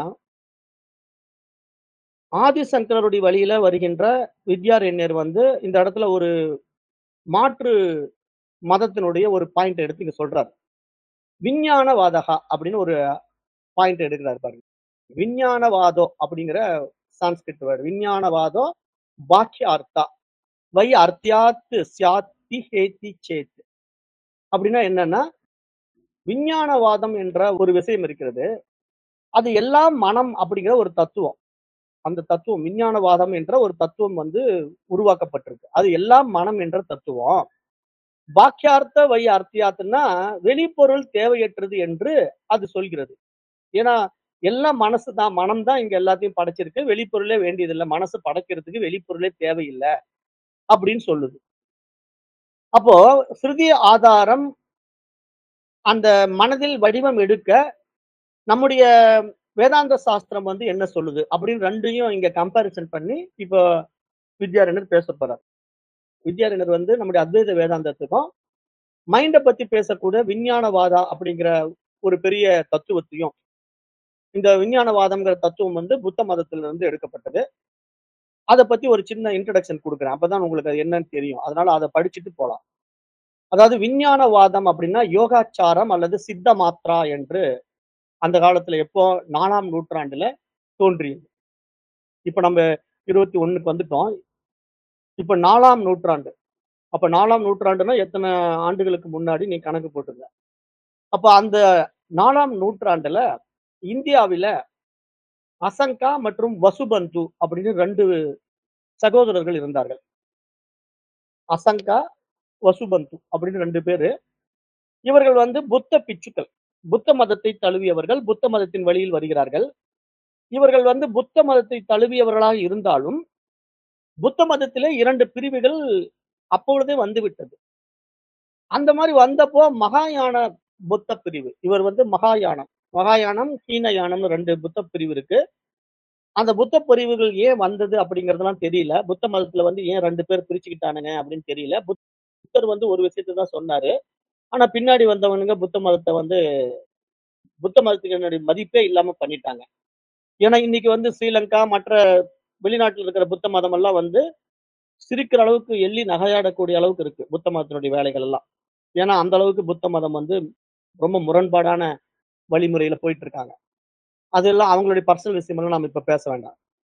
ஆதிசங்கரருடைய வழியில வருகின்ற வித்யாரண்யர் வந்து இந்த இடத்துல ஒரு மாற்று மதத்தினுடைய ஒரு பாயிண்ட் எடுத்து இங்க சொல்றாரு. விஞ்ஞானவாதகா அப்படின்னு ஒரு பாயிண்ட் எடுக்கிறாரு பாருங்க. விஞ்ஞானவாதோ அப்படிங்கிற சான்ஸ்கிரிட் வேர்ட். விஞ்ஞானவாதோ பாக்யார்த்தா வை அர்த்தியாத் ஸ்யாத்தி ஹேதி சேத். அப்படின்னா என்னன்னா, விஞ்ஞானவாதம் என்ற ஒரு விஷயம் இருக்கிறது. அது எல்லாம் மனம் அப்படிங்கிற ஒரு தத்துவம். அந்த தத்துவம் விஞ்ஞானவாதம் என்ற ஒரு தத்துவம் வந்து உருவாக்கப்பட்டிருக்கு. அது எல்லாம் மனம் என்ற தத்துவம். பாக்யார்த்த வை அர்த்தியாத்னா வெளிப்பொருள் தேவையற்றது என்று அது சொல்கிறது. ஏன்னா, எல்லாம் மனசு தான். மனம் தான் இங்க எல்லாத்தையும் படைச்சிருக்கு. வெளிப்பொருளே வேண்டியதில்ல. மனசு படைக்கிறதுக்கு வெளிப்பொருளே தேவையில்ல. அப்படின்னு சொல்லுது. அப்போ ஸ்ருதி ஆதாரம் அந்த மனதில் வடிவம் எடுக்க நம்முடைய வேதாந்த சாஸ்திரம் வந்து என்ன சொல்லுது? அப்படின்னு 2யும் இங்க கம்பேரிசன் பண்ணி இப்போ வித்யாரண்யர் பேசப் போறார். வித்யாரண்யர் வந்து நம்முடைய அத்வைத வேதாந்தத்துக்கும், மைண்ட பத்தி பேசக்கூடிய விஞ்ஞானவாதா அப்படிங்கிற ஒரு பெரிய தத்துவத்தையும், இந்த விஞ்ஞானவாதம்ங்கிற தத்துவம் வந்து புத்த மதத்திலிருந்து எடுக்கப்பட்டது. அத பத்தி ஒரு சின்ன இன்ட்ரோடக்ஷன் குடுக்குறேன். அப்பதான் உங்களுக்கு அது என்னன்னு தெரியும். அதனால அத படிச்சுட்டு போலாம். அதாவது விஞ்ஞானவாதம் அப்படின்னா யோகாச்சாரம் அல்லது சித்த மாத்ரா என்று அந்த காலத்துல எப்போ 4ஆம் நூற்றாண்டுல தோன்றியது. இப்ப நம்ம 21க்கு வந்துட்டோம். இப்ப 4ஆம் நூற்றாண்டு. அப்ப 4ஆம் நூற்றாண்டுன்னா எத்தன ஆண்டுகளுக்கு முன்னாடி நீ கணக்கு போட்டுக்க. அப்ப அந்த 4ஆம் நூற்றாண்டுல இந்தியாவில அசங்கா மற்றும் வசுபந்து அப்படின்னு 2 சகோதரர்கள் இருந்தார்கள். அசங்கா, வசுபந்து அப்படின்னு 2 பேரு. இவர்கள் வந்து புத்த பிட்சுக்கள். புத்த மதத்தை தழுவியவர்கள். புத்த மதத்தின் வழியில் வருகிறார்கள். இவர்கள் வந்து புத்த மதத்தை தழுவியவர்களாக இருந்தாலும், புத்த மதத்திலே 2 பிரிவுகள் அப்பொழுதே வந்துவிட்டது. அந்த மாரி வந்தப்போ மகாயான புத்த பிரிவு. இவர் வந்து மகாயானம். மகாயானம், ஹீனயானம்னு 2 புத்த பிரிவு இருக்கு. அந்த புத்த பிரிவுகள் ஏன் வந்தது அப்படிங்கிறதெல்லாம் தெரியல. புத்த மதத்துல வந்து ஏன் 2 பேர் பிரிச்சுக்கிட்டானுங்க அப்படின்னு தெரியல. புத்தர் வந்து ஒரு விஷயத்த தான் சொன்னாரு. ஆனா பின்னாடி வந்தவனுங்க புத்த மதத்த வந்து புத்த மதத்துக்கு என்னுடைய மதிப்பே இல்லாம பண்ணிட்டாங்க. ஏன்னா இன்னைக்கு வந்து ஸ்ரீலங்கா மற்ற வெளிநாட்டுல இருக்கிற புத்த மதம் எல்லாம் வந்து சிரிக்கிற அளவுக்கு எள்ளி நகையாடக்கூடிய அளவுக்கு இருக்கு. புத்த மதத்தினுடைய வேலைகள் எல்லாம். ஏன்னா அந்த அளவுக்கு புத்த மதம் வந்து ரொம்ப முரண்பாடான வழிமுறையில போயிட்டு இருக்காங்க. அதெல்லாம் அவங்களுடைய பர்சனல் விஷயமெல்லாம் நாம இப்ப பேச வேண்டாம்.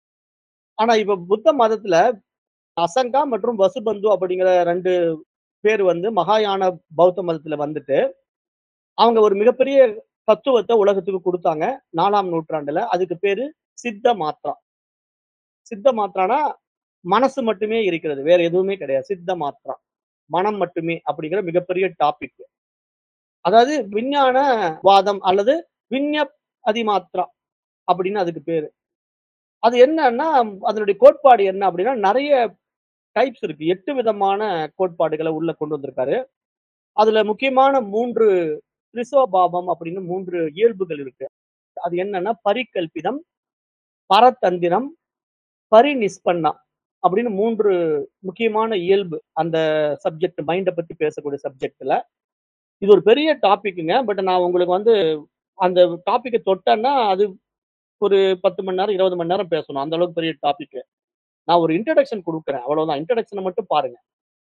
ஆனா இப்ப புத்த மதத்துல அசங்கா மற்றும் வசுபந்து அப்படிங்கிற 2 பேர் வந்து மகாயான பௌத்த மதத்துல வந்துட்டு, அவங்க ஒரு மிகப்பெரிய தத்துவத்த உலகத்துக்கு குடுத்தாங்க. 4ஆம் நூற்றாண்டுல. அதுக்கு பேரு சித்த மாத்ரா. சித்த மாத்ரானா மனசு மட்டுமே இருக்கிறது. வேற எதுவுமே கிடையாது. சித்த மாத்ரா. மனம் மட்டுமே அப்படிங்கிற மிகப்பெரிய டாபிக். அதாவது விஞ்ஞான வாதம் அல்லது விஞ்ஞப் அதிமாத்ரா அப்படின்னு அதுக்கு பேரு. அது என்னன்னா, அதனுடைய கோட்பாடு என்ன அப்படின்னா, நெறைய டைப்ஸ் இருக்கு. 8 விதமான கோட்பாடுகள உள்ள கொண்டு வந்திருக்காரு. அதுல முக்கியமான 3 ரிசோபாவம் அப்படின்னு 3 இயல்புகள் இருக்கு. அது என்னன்னா, பரிகல்பிதம், பரதந்திரம், பரிநிஸ்பன்னா அப்படின்னு 3 முக்கியமான இயல்பு. அந்த சப்ஜெக்ட் மைண்ட பத்தி பேசக்கூடிய சப்ஜெக்ட்ல. இது ஒரு பெரிய டாபிக்குங்க. பட் நான் உங்களுக்கு வந்து அந்த டாபிக்க தொட்டேன்னா, அது ஒரு 10 மணி நேரம், 20 மணி நேரம் பேசணும். அந்த அளவுக்கு பெரிய டாபிக். நான் ஒரு இன்ட்ரோடக்ஷன் குடுக்குறேன். அவ்வளவுதான். இன்ட்ரோடக்ஷன மட்டும் பாருங்க.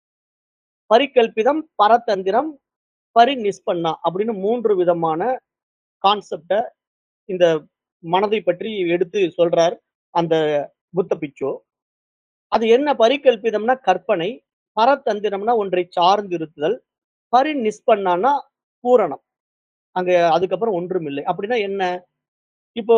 பரிகல்பிதம், பரதந்திரம், பரிநிஸ்பன்னா அப்படின்னு 3 விதமான கான்செப்ட்ட இந்த மனதை பற்றி எடுத்து சொல்றார் அந்த புத்த பிட்சு. அது என்ன பரிகல்பிதம்னா கற்பனை, பரதந்திரம்னா ஒன்றை சார்ந்து இருத்தல், பரிநிஸ்பன்னான்னா பூரணம். அங்க அதுக்கப்புறம் ஒன்றும் இல்லை. அப்படின்னா என்ன? இப்போ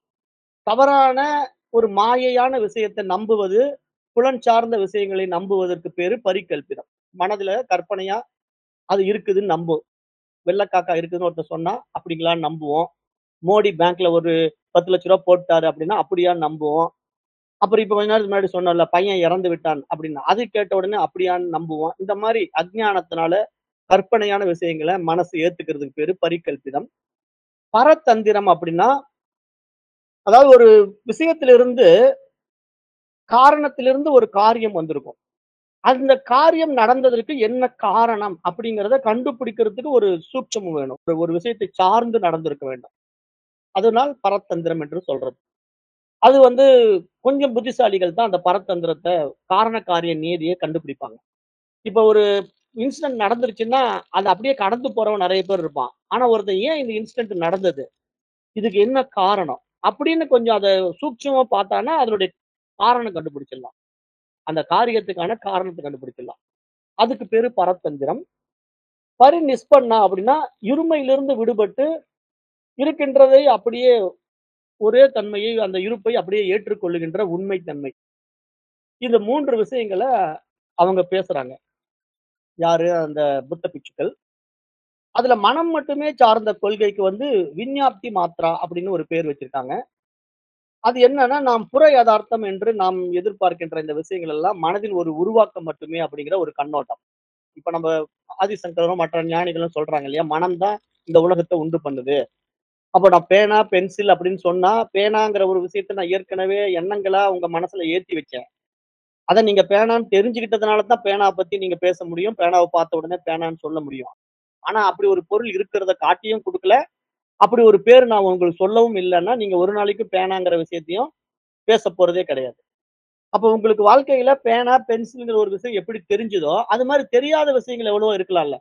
தவறான ஒரு மாயையான விஷயத்த நம்புவது, புலன் சார்ந்த விஷயங்களை நம்புவதற்கு பேரு பரிகல்பிதம். மனதுல கற்பனையா அது இருக்குதுன்னு நம்பும். வெள்ளக்காக்கா இருக்குதுன்னு ஒருத்தன் சொன்னா, அப்படிங்களான்னு நம்புவோம். மோடி பேங்க்ல ஒரு ரூ. 10,00,000 போட்டாரு அப்படின்னா, அப்படியான்னு நம்புவோம். அப்புறம் இப்ப கொஞ்ச நேரத்துக்கு முன்னாடி சொன்னேன்ல, பையன் இறந்து விட்டான் அப்படின்னு. அது கேட்ட உடனே அப்படியான்னு நம்புவோம். இந்த மாரி அஞ்ஞானத்தினால கற்பனையான விஷயங்கள மனசு ஏத்துக்கிறதுக்கு பேரு பரிகல்பிதம். பரதந்திரம் அப்படின்னா, அதாவது ஒரு விஷயத்திலிருந்து காரணத்திலிருந்து ஒரு காரியம் வந்திருக்கும். அந்த காரியம் நடந்ததற்கு என்ன காரணம் அப்படிங்கிறத கண்டுபிடிக்கிறதுக்கு ஒரு சூட்சமம் வேணும். ஒரு ஒரு விஷயத்தை சார்ந்து நடந்திருக்க வேண்டும். அதனால் பரதந்திரம் என்று சொல்றது. அது வந்து கொஞ்சம் புத்திசாலிகள் தான் அந்த பரதந்திரத்த காரண காரிய நியதிய கண்டுபிடிப்பாங்க. இப்ப ஒரு இன்சிடென்ட் நடந்துருச்சுன்னா, அத அப்படியே கடந்து போறவன் நெறைய பேர் இருப்பான். ஆனா ஒருத்தன் ஏன் இந்த இன்சிடென்ட் நடந்தது? இதுக்கு என்ன காரணம்? அப்படின்னு கொஞ்சம் அத சூட்சமமா பார்த்தான்னா, அதனுடைய காரணம் கண்டுபிடிச்சிடலாம். அந்த காரியத்துக்கான காரணத்த கண்டுபிடிச்சிடலாம். அதுக்கு பேரு பரதந்திரம். பரிநிஷ்பன்னா அப்படின்னா இருமையிலிருந்து விடுபட்டு இருக்கின்றதை அப்படியே ஒரே தன்மையை அந்த இருப்பை அப்படியே ஏற்றுக்கொள்ளுகின்ற உண்மை தன்மை இந்த மூன்று விஷயங்களை அவங்க பேசுறாங்க யாரு அந்த புத்த பிட்சுக்கள் அதுல மனம் மட்டுமே சார்ந்த கொள்கைக்கு வந்து விஞ்ஞாப்தி மாத்ரா அப்படின்னு ஒரு பேர் வச்சிருக்காங்க அது என்னன்னா நாம் புற யதார்த்தம் என்று நாம் எதிர்பார்க்கின்ற இந்த விஷயங்கள் எல்லாம் மனதில் ஒரு உருவாக்கம் மட்டுமே அப்படிங்கிற ஒரு கண்ணோட்டம் இப்ப நம்ம ஆதிசங்கரும் மற்ற ஞானிகளும் சொல்றாங்க இல்லையா மனம் தான் இந்த உலகத்தை உண்டு பண்ணுது அப்ப நான் பேனா பென்சில் அப்படின்னு சொன்னா பேனாங்கிற ஒரு விஷயத்தை நான் ஏற்கனவே எண்ணங்களா உங்க மனசுல ஏத்தி வச்சேன் அதை நீங்க பேனான்னு தெரிஞ்சுக்கிட்டதுனால தான் பேனா பத்தி நீங்க பேச முடியும் பேனாவை பார்த்த உடனே பேனான்னு சொல்ல முடியும் ஆனா அப்படி ஒரு பொருள் இருக்கிறத காட்டியும் கொடுக்கல அப்படி ஒரு பேர் நான் உங்களுக்கு சொல்லவும் இல்லைன்னா நீங்க ஒரு நாளைக்கு பேனாங்கிற விஷயத்தையும் பேச போறதே கிடையாது அப்ப உங்களுக்கு வாழ்க்கையில பேனா பென்சில்ங்கிற ஒரு விஷயம் எப்படி தெரிஞ்சுதோ அது மாதிரி தெரியாத விஷயங்கள் எவ்வளவோ இருக்கலாம்ல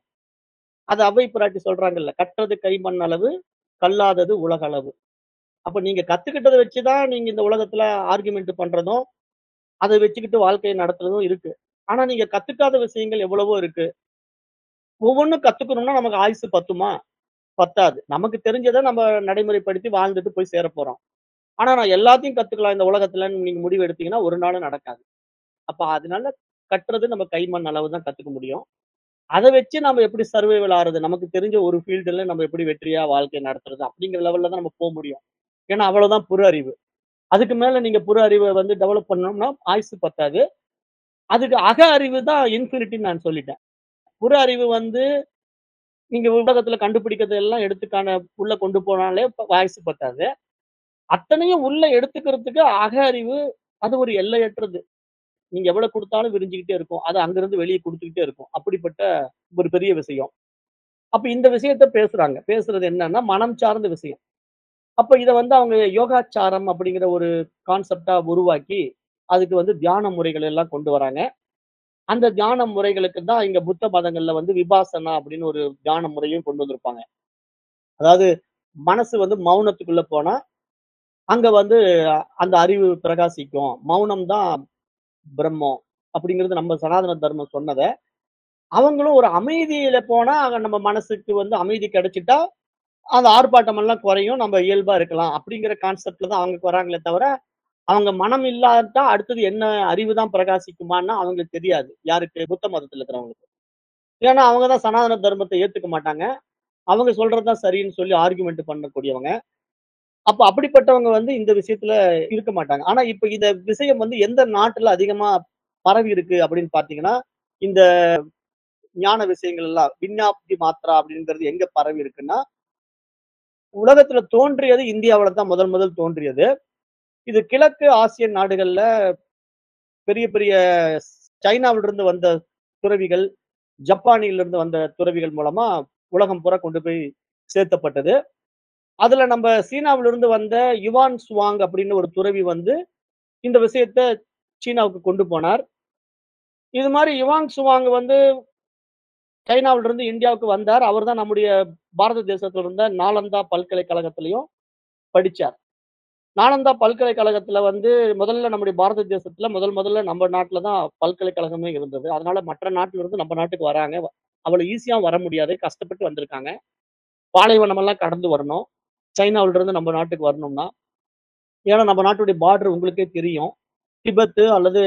அது அவை பிராட்டி சொல்றாங்கல்ல கற்றது கைமண் அளவு கல்லாதது உலக அளவு அப்ப நீங்க கத்துக்கிட்டதை வச்சுதான் நீங்க இந்த உலகத்துல ஆர்குமெண்ட் பண்றதும் அதை வச்சுக்கிட்டு வாழ்க்கையை நடத்துறதும் இருக்கு ஆனா நீங்க கத்துக்காத விஷயங்கள் எவ்வளவோ இருக்கு ஒவ்வொன்றும் கத்துக்கணும்னா நமக்கு ஆயுசு பத்துமா பத்தாது நமக்கு தெரிஞ்சதை நம்ம நடைமுறைப்படுத்தி வாழ்ந்துட்டு போய் சேர போறோம் ஆனா நான் எல்லாத்தையும் கத்துக்கலாம் இந்த உலகத்துல நீங்க முடிவு எடுத்தீங்கன்னா ஒரு நாளும் நடக்காது அப்ப அதனால கட்டுறது நம்ம கைமண் அளவு தான் கத்துக்க முடியும் அதை வச்சு நம்ம எப்படி சர்வைவல் ஆறது நமக்கு தெரிஞ்ச ஒரு ஃபீல்டுல நம்ம எப்படி வெற்றியா வாழ்க்கை நடத்துறது அப்படிங்கிற லெவல்ல தான் நம்ம போக முடியும் ஏன்னா அவ்வளவுதான் புற அறிவு அதுக்கு மேல நீங்க புற அறிவை வந்து டெவலப் பண்ணோம்னா ஆயுசு பத்தாது அதுக்கு அக அறிவு தான் இன்ஃபினிட்டின்னு நான் சொல்லிட்டேன் புற அறிவு வந்து நீங்க உலகத்துல கண்டுபிடிக்கிறது எல்லாம் எடுத்துக்கான உள்ள கொண்டு போனாலே ப- ஆயுசு பத்தாது அத்தனையும் உள்ள எடுத்துக்கிறதுக்கு அக அறிவு அது ஒரு எல்லையற்றது நீங்க எவ்வளவு கொடுத்தாலும் விரிஞ்சுக்கிட்டே இருக்கும் அது அங்கிருந்து வெளியே கொடுத்துக்கிட்டே இருக்கும் அப்படிப்பட்ட ஒரு பெரிய விஷயம் அப்ப இந்த விஷயத்த பேசுறாங்க பேசுறது என்னன்னா மனம் சார்ந்த விஷயம் அப்ப இத வந்து அவங்க யோகாச்சாரம் அப்படிங்கிற ஒரு கான்செப்டா உருவாக்கி அதுக்கு வந்து தியான முறைகள் எல்லாம் கொண்டு வராங்க அந்த தியான முறைகளுக்கு தான் இங்க புத்த மதங்கள்ல வந்து விபாசனா அப்படின்னு ஒரு தியான முறையும் கொண்டு வந்திருப்பாங்க அதாவது மனசு வந்து மௌனத்துக்குள்ள போனா அங்க வந்து அந்த அறிவு பிரகாசிக்கும் மௌனம் தான் பிரம்மம் அப்படிங்கிறது நம்ம சனாதன தர்மம் சொன்னதை அவங்களும் ஒரு அமைதியில போனா அங்க நம்ம மனசுக்கு வந்து அமைதி கிடைச்சிட்டா அந்த ஆர்ப்பாட்டம் எல்லாம் குறையும் நம்ம இயல்பா இருக்கலாம் அப்படிங்கிற கான்செப்ட்ல தான் அவங்க வராங்களே தவிர அவங்க மனம் இல்லாட்டா அடுத்தது என்ன அறிவு தான் பிரகாசிக்குமான்னா அவங்களுக்கு தெரியாது யாருக்கு புத்த மதத்துல இருக்கிறவங்களுக்கு ஏன்னா அவங்க தான் சனாதன தர்மத்தை ஏத்துக்க மாட்டாங்க அவங்க சொல்றதுதான் சரின்னு சொல்லி ஆர்குமெண்ட் பண்ணக்கூடியவங்க அப்ப அப்படிப்பட்டவங்க வந்து இந்த விஷயத்துல இருக்க மாட்டாங்க ஆனா இப்ப இந்த விஷயம் வந்து எந்த நாட்டுல அதிகமா பரவி இருக்கு அப்படின்னு பாத்தீங்கன்னா இந்த ஞான விஷயங்கள் எல்லாம் விஞ்ஞாப்தி மாத்ரா அப்படிங்கிறது எங்க பரவி இருக்குன்னா உலகத்துல தோன்றியது இந்தியாவில தான் முதல் முதல் தோன்றியது இது கிழக்கு ஆசிய நாடுகள்ல பெரிய பெரிய சைனாவில இருந்து வந்த துறவிகள் ஜப்பானில இருந்து வந்த துறவிகள் மூலமா உலகம் பூரா கொண்டு போய் சேர்த்தப்பட்டது அதுல நம்ம சீனாவில இருந்து வந்த யுவான் சுவாங் அப்படின்னு ஒரு துறவி வந்து இந்த விஷயத்த சீனாவுக்கு கொண்டு போனார் இது மாதிரி யுவாங் சுவாங் வந்து சைனாவில இருந்து இந்தியாவுக்கு வந்தார் அவர் தான் நம்முடைய பாரத தேசத்துல இருந்த நாலந்தா பல்கலைக்கழகத்திலையும் படிச்சார் நாலந்தா பல்கலைக்கழகத்துல வந்து முதல்ல நம்முடைய பாரத தேசத்துல முதல் முதல்ல நம்ம நாட்டுல தான் பல்கலைக்கழகமே இருந்தது அதனால மற்ற நாட்டுல இருந்து நம்ம நாட்டுக்கு வராங்க அவ்வளவு ஈஸியா வர முடியாது கஷ்டப்பட்டு வந்திருக்காங்க பாலைவனம் எல்லாம் கடந்து வரணும் சைனாவில இருந்து நம்ம நாட்டுக்கு வரணும்னா ஏன்னா நம்ம நாட்டுடைய பார்டர் உங்களுக்கே தெரியும் திபெத்து அல்லது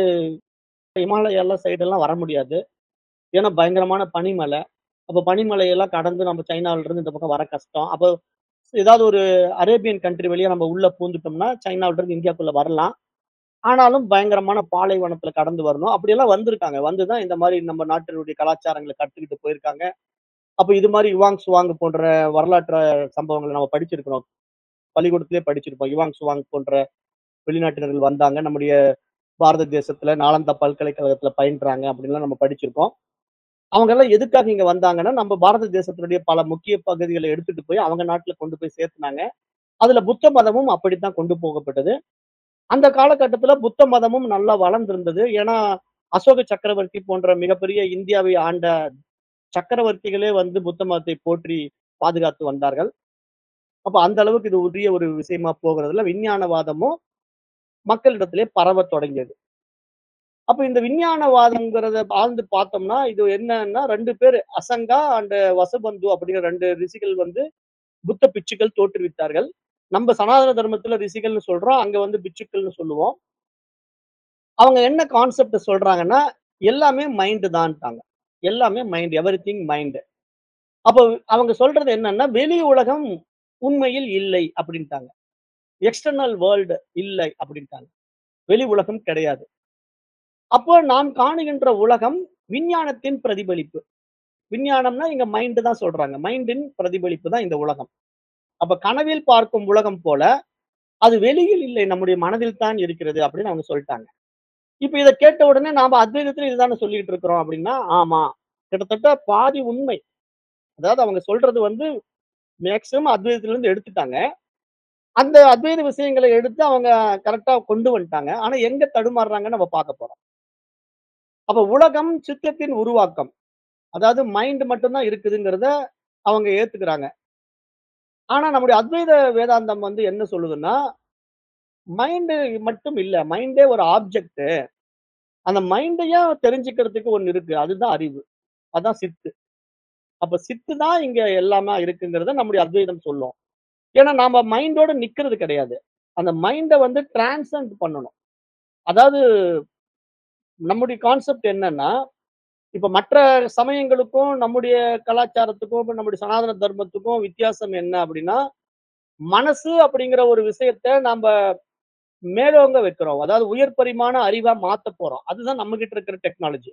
இமாலயா சைடெல்லாம் வர முடியாது ஏன்னா பயங்கரமான பனிமலை அப்போ பனிமலையெல்லாம் கடந்து நம்ம சைனாவில இருந்து இந்த பக்கம் வர கஷ்டம் அப்போ ஏதாவது ஒரு அரேபியன் கண்ட்ரி வழியா நம்ம உள்ள பூந்துட்டோம்னா சைனாவில இருந்து இந்தியாக்குள்ள வரலாம் ஆனாலும் பயங்கரமான பாலைவனத்துல கடந்து வரணும் அப்படியெல்லாம் வந்திருக்காங்க வந்துதான் இந்த மாதிரி நம்ம நாட்டினுடைய கலாச்சாரங்களை கற்றுக்கிட்டு போயிருக்காங்க அப்ப இது மாதிரி யுவாங் சுவாங் போன்ற வரலாற்று சம்பவங்களை நம்ம படிச்சிருக்கிறோம் பள்ளிக்கூடத்திலே படிச்சிருப்போம் யுவாங் சுவாங் போன்ற வெளிநாட்டினர்கள் வந்தாங்க நம்முடைய பாரத தேசத்துல நாலந்தா பல்கலைக்கழகத்துல பயின்றாங்க அப்படின்லாம் நம்ம படிச்சிருக்கோம் அவங்க எல்லாம் எதுக்காக இங்க வந்தாங்கன்னா நம்ம பாரத தேசத்தினுடைய பல முக்கிய பகுதிகளை எடுத்துட்டு போய் அவங்க நாட்டுல கொண்டு போய் சேர்த்துனாங்க அதுல புத்த மதமும் அப்படித்தான் கொண்டு போகப்பட்டது அந்த காலகட்டத்துல புத்த மதமும் நல்லா வளர்ந்திருந்தது ஏன்னா அசோக சக்கரவர்த்தி போன்ற மிகப்பெரிய இந்தியாவை ஆண்ட சக்கரவர்த்திகளே வந்து புத்த மதத்தை போற்றி பாதுகாத்து வந்தார்கள் அப்ப அந்த அளவுக்கு இது உரிய ஒரு விஷயமா போகிறதுல விஞ்ஞானவாதமும் மக்களிடத்திலே பரவ தொடங்கியது அப்ப இந்த விஞ்ஞானவாதம்ங்கிறத ஆழ்ந்து பார்த்தோம்னா, இது என்னன்னா 2 பேரு அசங்கா அண்ட் வசபந்து அப்படிங்கிற 2 ரிஷிகள் வந்து புத்த பிட்சுக்கள் தோற்றுவித்தார்கள். நம்ம சனாதன தர்மத்துல ரிஷிகள்னு சொல்றோம். அங்க வந்து பிட்சுக்கள்னு சொல்லுவோம். அவங்க என்ன கான்செப்ட் சொல்றாங்கன்னா, எல்லாமே மைண்ட் தான்ட்டாங்க. எல்லாமே மைண்ட். Everything mind. அப்போ அவங்க சொல்றது என்னன்னா, வெளி உலகம் உண்மையில் இல்லை அப்படின்ட்டாங்க. எக்ஸ்டர்னல் வேர்ல்ட் இல்லை அப்படின்ட்டாங்க. வெளி உலகம் கிடையாது. அப்போ நாம் காணுகின்ற உலகம் விஞ்ஞானத்தின் பிரதிபலிப்பு. விஞ்ஞானம்னா இங்க மைண்ட் தான் சொல்றாங்க. மைண்டின் பிரதிபலிப்பு தான் இந்த உலகம். அப்ப கனவில் பார்க்கும் உலகம் போல, அது வெளியில் இல்லை நம்முடைய மனதில் தான் இருக்கிறது அப்படின்னு அவங்க சொல்லிட்டாங்க. இப்ப இத கேட்ட உடனே நாம அத்வைதத்துல இதுதானே சொல்லிட்டு இருக்கிறோம் அப்படின்னா, ஆமா. கிட்டத்தட்ட பாதி உண்மை. அதாவது அவங்க சொல்றது வந்து மேக்ஸிமம் அத்வைதத்துல இருந்து எடுத்துட்டாங்க. அந்த அத்வைத விஷயங்கள எடுத்து அவங்க கரெக்ட்டா கொண்டு வந்துட்டாங்க. ஆனா எங்க தடுமாறுறாங்கன்னு நம்ம பார்க்க போறோம். அப்ப உலகம் சித்தத்தின் உருவாக்கம். அதாவது மைண்ட் மட்டும் தான் இருக்குதுங்கிறத அவங்க ஏத்துக்கிறாங்க. ஆனா நம்முடைய அத்வைத வேதாந்தம் வந்து என்ன சொல்லுதுன்னா, மைண்ட் மட்டும் இல்ல. மைண்டே ஒரு ஆப்ஜெக்ட். அந்த மைண்டையும் தெரிஞ்சுக்கிறதுக்கு ஒண்ணு இருக்கு. அதுதான் அறிவு. அதான் சித்து. அப்ப சித்து தான் இங்க எல்லாமே இருக்குங்கிறத நம்முடைய அத்வைதம் சொல்லும். ஏன்னா நாம மைண்டோட நிக்கிறது கிடையாது. அந்த மைண்ட வந்து டிரான்சென்ட் பண்ணணும். அதாவது நம்முடைய கான்செப்ட் என்னன்னா, இப்ப மற்ற சமயங்களுக்கும், நம்முடைய கலாச்சாரத்துக்கும், இப்ப நம்முடைய சனாதன தர்மத்துக்கும் வித்தியாசம் என்ன அப்படின்னா, மனசு அப்படிங்கிற ஒரு விஷயத்த நம்ப மேலோங்க வைக்கிறோம். அதாவது உயர் பரிமாண அறிவா மாத்தப் போறோம். அதுதான் நம்ம கிட்ட இருக்கிற டெக்னாலஜி.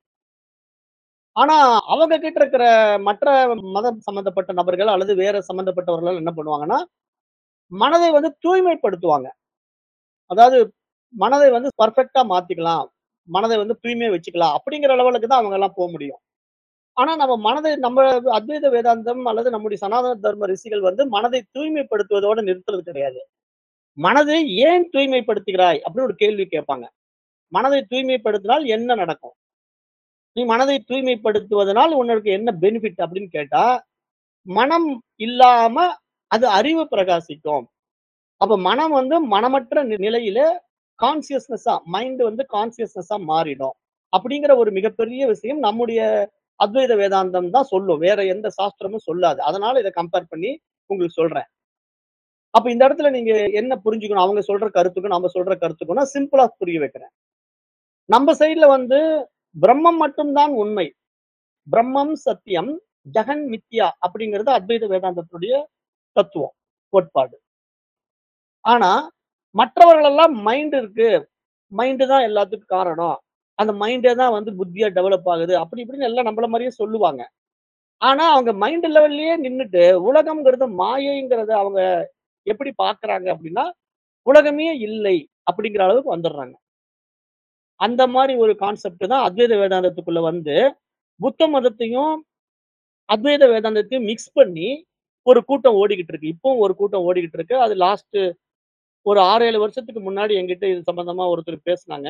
ஆனா அவங்க கிட்ட இருக்கிற மற்ற மதம் சம்பந்தப்பட்ட நபர்கள் அல்லது வேற சம்பந்தப்பட்டவர்கள் என்ன பண்ணுவாங்கன்னா, மனதை வந்து தூய்மைப்படுத்துவாங்க. அதாவது மனதை வந்து பெர்ஃபெக்ட்டா மாத்திக்கலாம். மனதை வந்து தூய்மையா வச்சுக்கலாம். அப்படிங்கிற லெவலுக்கு தான் அவங்கலாம் போ முடியும். ஆனா நம்ம மனதை நம்ம அத்வைத வேதாந்தம் அல்லது நம்முடைய சனாதன தர்ம ரிஷிகள் வந்து மனதை தூய்மைப்படுத்துவதோட நிறுத்துறது கிடையாது. மனதை ஏன் தூய்மைப்படுத்துகிறாய்? அப்படின்னு ஒரு கேள்வி கேட்பாங்க. மனதை தூய்மைப்படுத்தினால் என்ன நடக்கும்? நீ மனதை தூய்மைப்படுத்துவதனால் உனக்கு என்ன பெனிஃபிட் அப்படின்னு கேட்டா, மனம் இல்லாம அது அறிவு பிரகாசிக்கும். அப்ப மனம் வந்து மனமற்ற நி நிலையில கான்ஷியஸ்னஸா மைண்ட் வந்து கான்ஷியஸ்னஸா மாறிடும். அப்படிங்கிற ஒரு மிகப்பெரிய விஷயம் நம்முடைய அத்வைத வேதாந்தம் தான் சொல்லும். வேற எந்த சாஸ்திரமும் சொல்லாது. அதனால இத கம்பேர் பண்ணி உங்களுக்கு சொல்றேன். அப்ப இந்த இடத்துல நீங்க என்ன புரிஞ்சுக்கணும்? அவங்க சொல்ற கருத்துக்கும், நம்ம சொல்ற கருத்துக்கும் நான் சிம்பிளா புரிய வைக்கிறேன். நம்ம சைடுல வந்து பிரம்மம் மட்டும் தான் உண்மை. பிரம்மம் சத்தியம், ஜெகன் மித்யா அப்படிங்கிறது அத்வைத வேதாந்தத்துடைய தத்துவம், கோட்பாடு. ஆனா மற்றவர்கள் எல்லாம் மைண்ட் இருக்கு. மைண்ட் தான் எல்லாத்துக்கும் காரணம். அந்த மைண்டே தான் வந்து புத்தியா டெவலப் ஆகுது. அப்படி இப்படின்னு எல்லாம் நம்மள மாரியே சொல்லுவாங்க. ஆனா அவங்க மைண்ட் லெவல்லயே நின்னுட்டு உலகம்ங்கிறது மாயைங்கிறத அவங்க எப்படி பார்க்கறாங்க அப்படின்னா, உலகமே இல்லை அப்படிங்கிற அளவுக்கு வந்துடுறாங்க. அந்த மாரி ஒரு கான்செப்ட் தான் அத்வைத வேதாந்தத்துக்குள்ள வந்து, புத்த மதத்தையும், அத்வைத வேதாந்தத்தையும் மிக்ஸ் பண்ணி ஒரு கூட்டம் ஓடிக்கிட்டு இருக்கு. இப்பவும் ஒரு கூட்டம் ஓடிக்கிட்டு இருக்கு. அது லாஸ்ட் ஒரு 6, 7 வருஷத்துக்கு முன்னாடி என்கிட்ட இது சம்பந்தமா ஒருத்தர் பேசுனாங்க.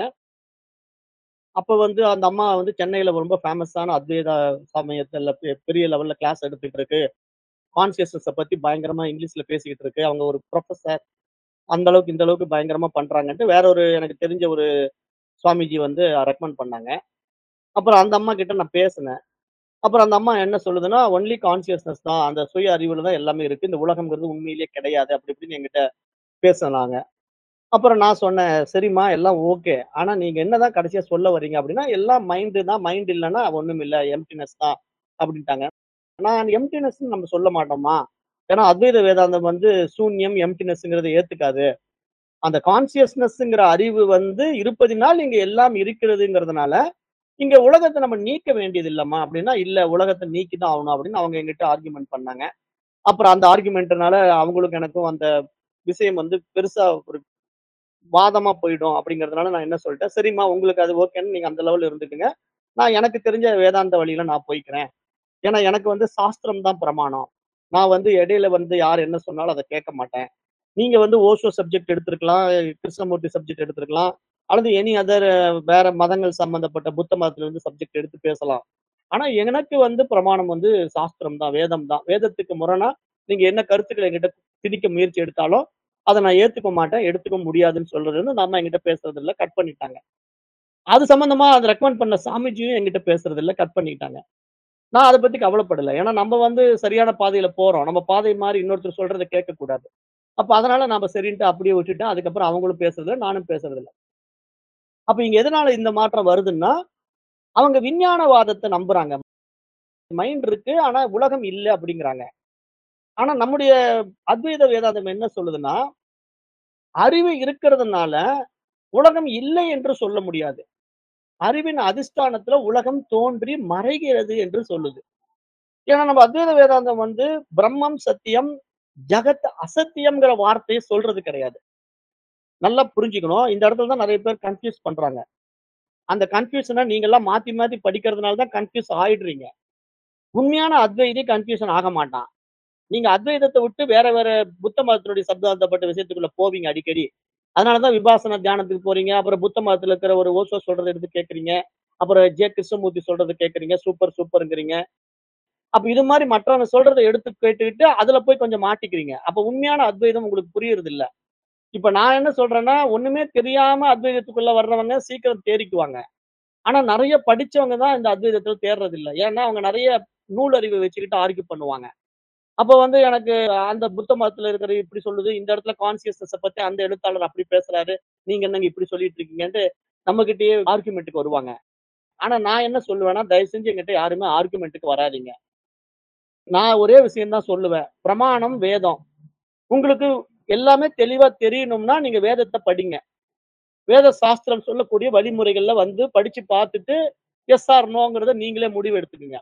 அப்ப வந்து அந்த அம்மா வந்து சென்னையில ரொம்ப ஃபேமஸான அத்வைத சமயத்துல பெ பெரிய லெவல்ல கிளாஸ் எடுத்துட்டு இருக்கு. கான்ஷியஸ்னஸ பத்தி பயங்கரமா இங்கிலீஷ்ல பேசிக்கிட்டு இருக்கு. அவங்க ஒரு புரொஃபசர். அந்த அளவுக்கு இந்த அளவுக்கு பயங்கரமா பண்றாங்கன்ட்டு வேற ஒரு எனக்கு தெரிஞ்ச ஒரு சுவாமிஜி வந்து ரெக்கமெண்ட் பண்ணாங்க. அப்புறம் அந்த அம்மா கிட்ட நான் பேசினேன். அப்புறம் அந்த அம்மா என்ன சொல்லுதுன்னா, ஒன்லி கான்ஷியஸ்னஸ் தான். அந்த சுய அறிவுல தான் எல்லாமே இருக்கு. இந்த உலகம்ங்கிறது உண்மையிலேயே கிடையாது. அப்படி இப்படின்னு என்கிட்ட பேசுனாங்க. அப்புறம் நான் சொன்னேன், "சரிம்மா எல்லாம் ஓகே. ஆனா நீங்க என்னதான் கடைசியா சொல்ல வர்றீங்க?" அப்படின்னா, "எல்லாம் மைண்ட் தான். மைண்ட் இல்லன்னா ஒண்ணும் இல்ல. எம்ப்டினஸ் தான்." அப்படின்ட்டாங்க. நான் எம்ப்டினஸ்ன்னு நம்ம சொல்ல மாட்டோம்மா. ஏன்னா அத்வைத வேதாந்தம் வந்து சூன்யம், எம்ப்டினஸ்ங்கிறத ஏத்துக்காது. அந்த கான்ஷியஸ்னஸ்ங்கிற அறிவு வந்து இருப்பதினால் இங்க எல்லாம் இருக்கிறதுங்கிறதுனால, இங்க உலகத்த நம்ம நீக்க வேண்டியது இல்லம்மா அப்படின்னா, "இல்ல உலகத்த நீக்கி தான் ஆகணும்." அப்படின்னு அவங்க என்கிட்ட ஆர்கியூமென்ட் பண்ணாங்க. அப்புறம் அந்த ஆர்கியூமென்ட்னால அவங்களுக்கும் எனக்கும் அந்த விஷயம் வந்து பெருசா ஒரு வாதமா போயிடும் அப்படிங்கிறதுனால நான் என்ன சொல்லிட்டேன், "சரிம்மா உங்களுக்கு அது ஓகேன்னு நீங்க அந்த லெவல்ல இருந்துக்குங்க. நான் எனக்கு தெரிஞ்ச வேதாந்த வழியில நான் போய்க்கிறேன். ஏன்னா எனக்கு வந்து சாஸ்திரம் தான் பிரமாணம். நான் வந்து இடையில வந்து யார் என்ன சொன்னாலும் அத கேட்க மாட்டேன். நீங்க வந்து ஓஷோ சப்ஜெக்ட் எடுத்திருக்கலாம், கிருஷ்ணமூர்த்தி சப்ஜெக்ட் எடுத்திருக்கலாம். அல்லது எனி அதர் வேற மதங்கள் சம்பந்தப்பட்ட புத்த மதத்துல இருந்து சப்ஜெக்ட் எடுத்து பேசலாம். ஆனா எனக்கு வந்து பிரமாணம் வந்து சாஸ்திரம் தான், வேதம் தான். வேதத்துக்கு முரணா நீங்க என்ன கருத்துக்கள என்கிட்ட திணிக்க முயற்சி எடுத்தாலும், அத நான் ஏத்துக்க மாட்டேன். எடுத்துக்க முடியாதுன்னு சொல்றது வந்து அந்த அம்மா என்கிட்ட பேசுறது இல்ல. கட் பண்ணிட்டாங்க. அது சம்பந்தமா அத ரெக்கமெண்ட் பண்ண சாமிஜியும் என்கிட்ட பேசுறதில்ல. கட் பண்ணிட்டாங்க. நான் அத பத்தி கவலைப்படல. ஏன்னா நம்ம வந்து சரியான பாதையில போறோம். நம்ம பாதை மாறி இன்னொருத்தர் சொல்றத கேட்கக்கூடாது. அப்ப அதனால நாம சரின்ட்டு அப்படியே விட்டுட்டேன். அதுக்கப்புறம் அவங்களும் பேசுறதில்ல. நானும் பேசுறதில்ல. அப்ப இங்க எதனால இந்த மாற்றம் வருதுன்னா, அவங்க விஞ்ஞானவாதத்த நம்புறாங்க. மைண்ட் இருக்கு. ஆனா உலகம் இல்ல அப்படிங்கிறாங்க. ஆனா நம்முடைய அத்வைத வேதாந்தம் என்ன சொல்லுதுன்னா, அறிவு இருக்கிறதுனால உலகம் இல்லை என்று சொல்ல முடியாது. அறிவின் அதிஷ்டானத்துல உலகம் தோன்றி மறைகிறது என்று சொல்லுது. ஏன்னா நம்ம அத்வைத வேதாந்தம் வந்து பிரம்மம் சத்தியம், ஜகத் அசத்தியம்ங்கிற வார்த்தைய சொல்றது கிடையாது. நல்லா புரிஞ்சுக்கணும். இந்த இடத்துல தான் நெறைய பேர் கன்ஃப்யூஸ் பண்றாங்க. அந்த கன்ஃப்யூஷன நீங்கலாம் மாத்தி மாத்தி படிக்கிறதுனால தான் கன்ஃப்யூஸ் ஆயிடுறீங்க. உண்மையான அத்வைதி கன்ஃப்யூஷன் ஆக மாட்டான். நீங்க அத்வைதத்த விட்டு வேற வேற புத்த மதத்தினுடைய சம்பந்தப்பட்ட விஷயத்துக்குள்ள போவீங்க அடிக்கடி. அதனால தான் விபாசனா தியானத்துக்கு போறீங்க. அப்புறம் புத்த மதத்துல இருக்கிற ஒரு ஓஷோ சொல்றத எடுத்து கேட்கிறீங்க. அப்புறம் ஜே. கிருஷ்ணமூர்த்தி சொல்றத கேட்கிறீங்க. சூப்பர் சூப்பர்ங்கிறீங்க. அப்ப இது மாரி மற்றவங்க சொல்றத எடுத்து கேட்டுக்கிட்டு, அதுல போய் கொஞ்சம் மாட்டிக்கிறீங்க. அப்ப உண்மையான அத்வைதம் உங்களுக்கு புரியறதில்ல. இப்ப நான் என்ன சொல்றேன்னா, ஒண்ணுமே தெரியாம அத்வைதத்துக்குள்ள வர்றவங்க சீக்கிரம் தேறிக்குவாங்க. ஆனா நெறைய படிச்சவங்க தான் இந்த அத்வைதத்துல தேர்றதில்ல. ஏன்னா அவங்க நெறைய நூலறிவு வச்சுக்கிட்டு ஆர்க்யூ பண்ணுவாங்க. அப்ப வந்து எனக்கு அந்த புத்த மதத்துல இருக்கிறது இப்படி சொல்லுது. இந்த இடத்துல கான்ஷியஸ்னஸ பத்தி அந்த எழுத்தாளர் அப்படி பேசுறாரு. நீங்க என்னங்க இப்படி சொல்லிட்டு இருக்கீங்கன்ட்டு நம்மகிட்டயே ஆர்க்யூமென்ட்க்கு வருவாங்க. ஆனா நான் என்ன சொல்லுவேன்னா, தயவு செஞ்சு என்கிட்ட யாருமே ஆர்க்யூமென்ட்க்கு வராதீங்க. நான் ஒரே விஷயம் தான் சொல்லுவேன். பிரமாணம், வேதம். உங்களுக்கு எல்லாமே தெளிவா தெரியணும்னா, நீங்க வேதத்த படிங்க. வேத சாஸ்திரம் சொல்லக்கூடிய வழிமுறைகள்ல வந்து படிச்சு பார்த்துட்டு, எஸ் ஆர் நோங்கிறத நீங்களே முடிவு எடுத்துக்கங்க.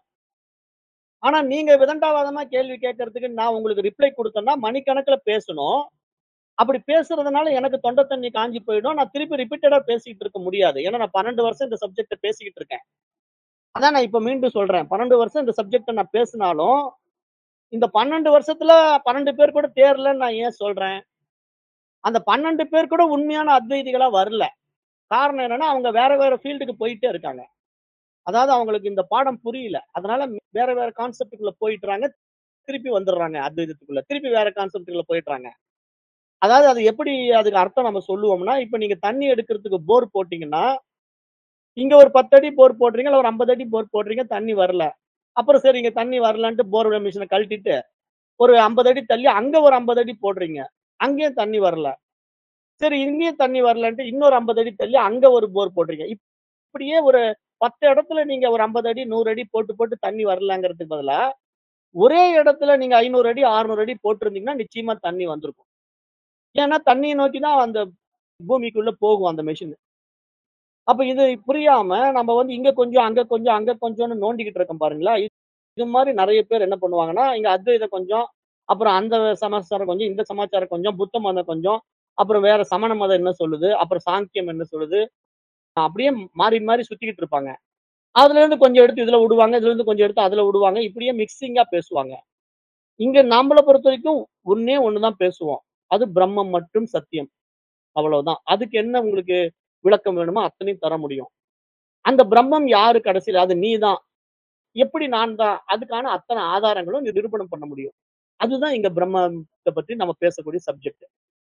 ஆனா நீங்க விதண்டாவாதமா கேள்வி கேட்கறதுக்கு நான் உங்களுக்கு ரிப்ளை குடுத்தேன்னா, மணிக்கணக்குல பேசணும். அப்படி பேசுறதுனால எனக்கு தொண்ட தண்ணி காஞ்சு போயிடும். நான் திருப்பி ரிப்பீட்டடா பேசிட்டு இருக்க முடியாது. ஏன்னா நான் 12 வருஷம் இந்த சப்ஜெக்ட்ட பேசிக்கிட்டு இருக்கேன். அதான் நான் இப்ப மீண்டும் சொல்றேன். 12 வருஷம் இந்த சப்ஜெக்ட்ட நான் பேசினாலும், இந்த 12 வருஷத்துல 12 பேர் கூட தேறலன்னு நான் ஏன் சொல்றேன்? அந்த 12 பேர் கூட உண்மையான அத்வைதிகளா வரல. காரணம் என்னன்னா, அவங்க வேற வேற ஃபீல்டுக்கு போயிட்டே இருக்காங்க. அதாவது அவங்களுக்கு இந்த பாடம் புரியல. அதனால வேற வேற கான்செப்ட்க்குள்ள போயிட்றாங்க. திருப்பி வந்துடுறாங்க அத்வைதத்துக்குள்ள. திருப்பி வேற கான்செப்ட்க்குள்ள போயிட்றாங்க. அதாவது அது எப்படி அதுக்கு அர்த்தம் நம்ம சொல்லுவோம்னா, இப்ப நீங்க தண்ணி எடுக்கிறதுக்கு போர் போட்டீங்கன்னா, இங்க ஒரு 10 அடி போர் போடுறீங்க, இல்ல ஒரு 50 அடி போர் போடுறீங்க, தண்ணி வரல. அப்புறம் சரி இங்க தண்ணி வரலன்ட்டு போர் மிஷின கழட்டிட்டு, ஒரு 50 அடி தள்ளி அங்க ஒரு 50 அடி போடுறீங்க. அங்கேயும் தண்ணி வரல. சரி இங்கேயும் தண்ணி வரலன்ட்டு இன்னொரு 50 அடி தள்ளி அங்க ஒரு போர் போடுறீங்க. இப்படியே ஒரு 10 இடத்துல நீங்க ஒரு 50 அடி, 100 அடி போட்டு போட்டு தண்ணி வரலங்கிறதுக்கு பதிலா, ஒரே இடத்துல நீங்க 500 அடி, 600 அடி போட்டிருந்தீங்கன்னா, நிச்சயமா தண்ணி வந்திருக்கும். ஏன்னா தண்ணிய நோக்கி தான் அந்த பூமிக்குள்ள போகும் அந்த மெஷின். அப்ப இது புரியாம நம்ம வந்து இங்க கொஞ்சம், அங்க கொஞ்சம், அங்க கொஞ்சம்னு நோண்டிக்கிட்டு இருக்கோம் பாருங்களா? இது மாரி நெறைய பேர் என்ன பண்ணுவாங்கன்னா, இங்க அத்வைதம் கொஞ்சம், அப்புறம் அந்த சமாச்சாரம் கொஞ்சம், இந்த சமாச்சாரம் கொஞ்சம், புத்த மதம் கொஞ்சம், அப்புறம் வேற சமண மதம் என்ன சொல்லுது, அப்புறம் சாங்கியம் என்ன சொல்லுது, அப்படியே மாறி மாறி சுத்திக்கிட்டு இருப்பாங்க. அதுல இருந்து கொஞ்சம் எடுத்து இதுல விடுவாங்க, இதுல இருந்து கொஞ்சம் எடுத்து அதுல விடுவாங்க. இப்படியே மிக்ஸிங்கா பேசுவாங்க. இங்க நம்மள பொறுத்தவரைக்கும் ஒண்ணே ஒண்ணு தான் பேசுவோம். அது பிரம்மம் மற்றும் சத்தியம். அவ்வளவுதான். அதுக்கு என்ன உங்களுக்கு விளக்கம் வேணுமோ அத்தனையும் தர முடியும். அந்த பிரம்மம் யாரு கடைசியில? அது நீ தான். எப்படி நான் தான்? அதுக்கான அத்தனை ஆதாரங்களும் நிரூபணம் பண்ண முடியும். அதுதான் இங்க பிரம்மத்த பத்தி நம்ம பேசக்கூடிய சப்ஜெக்ட்.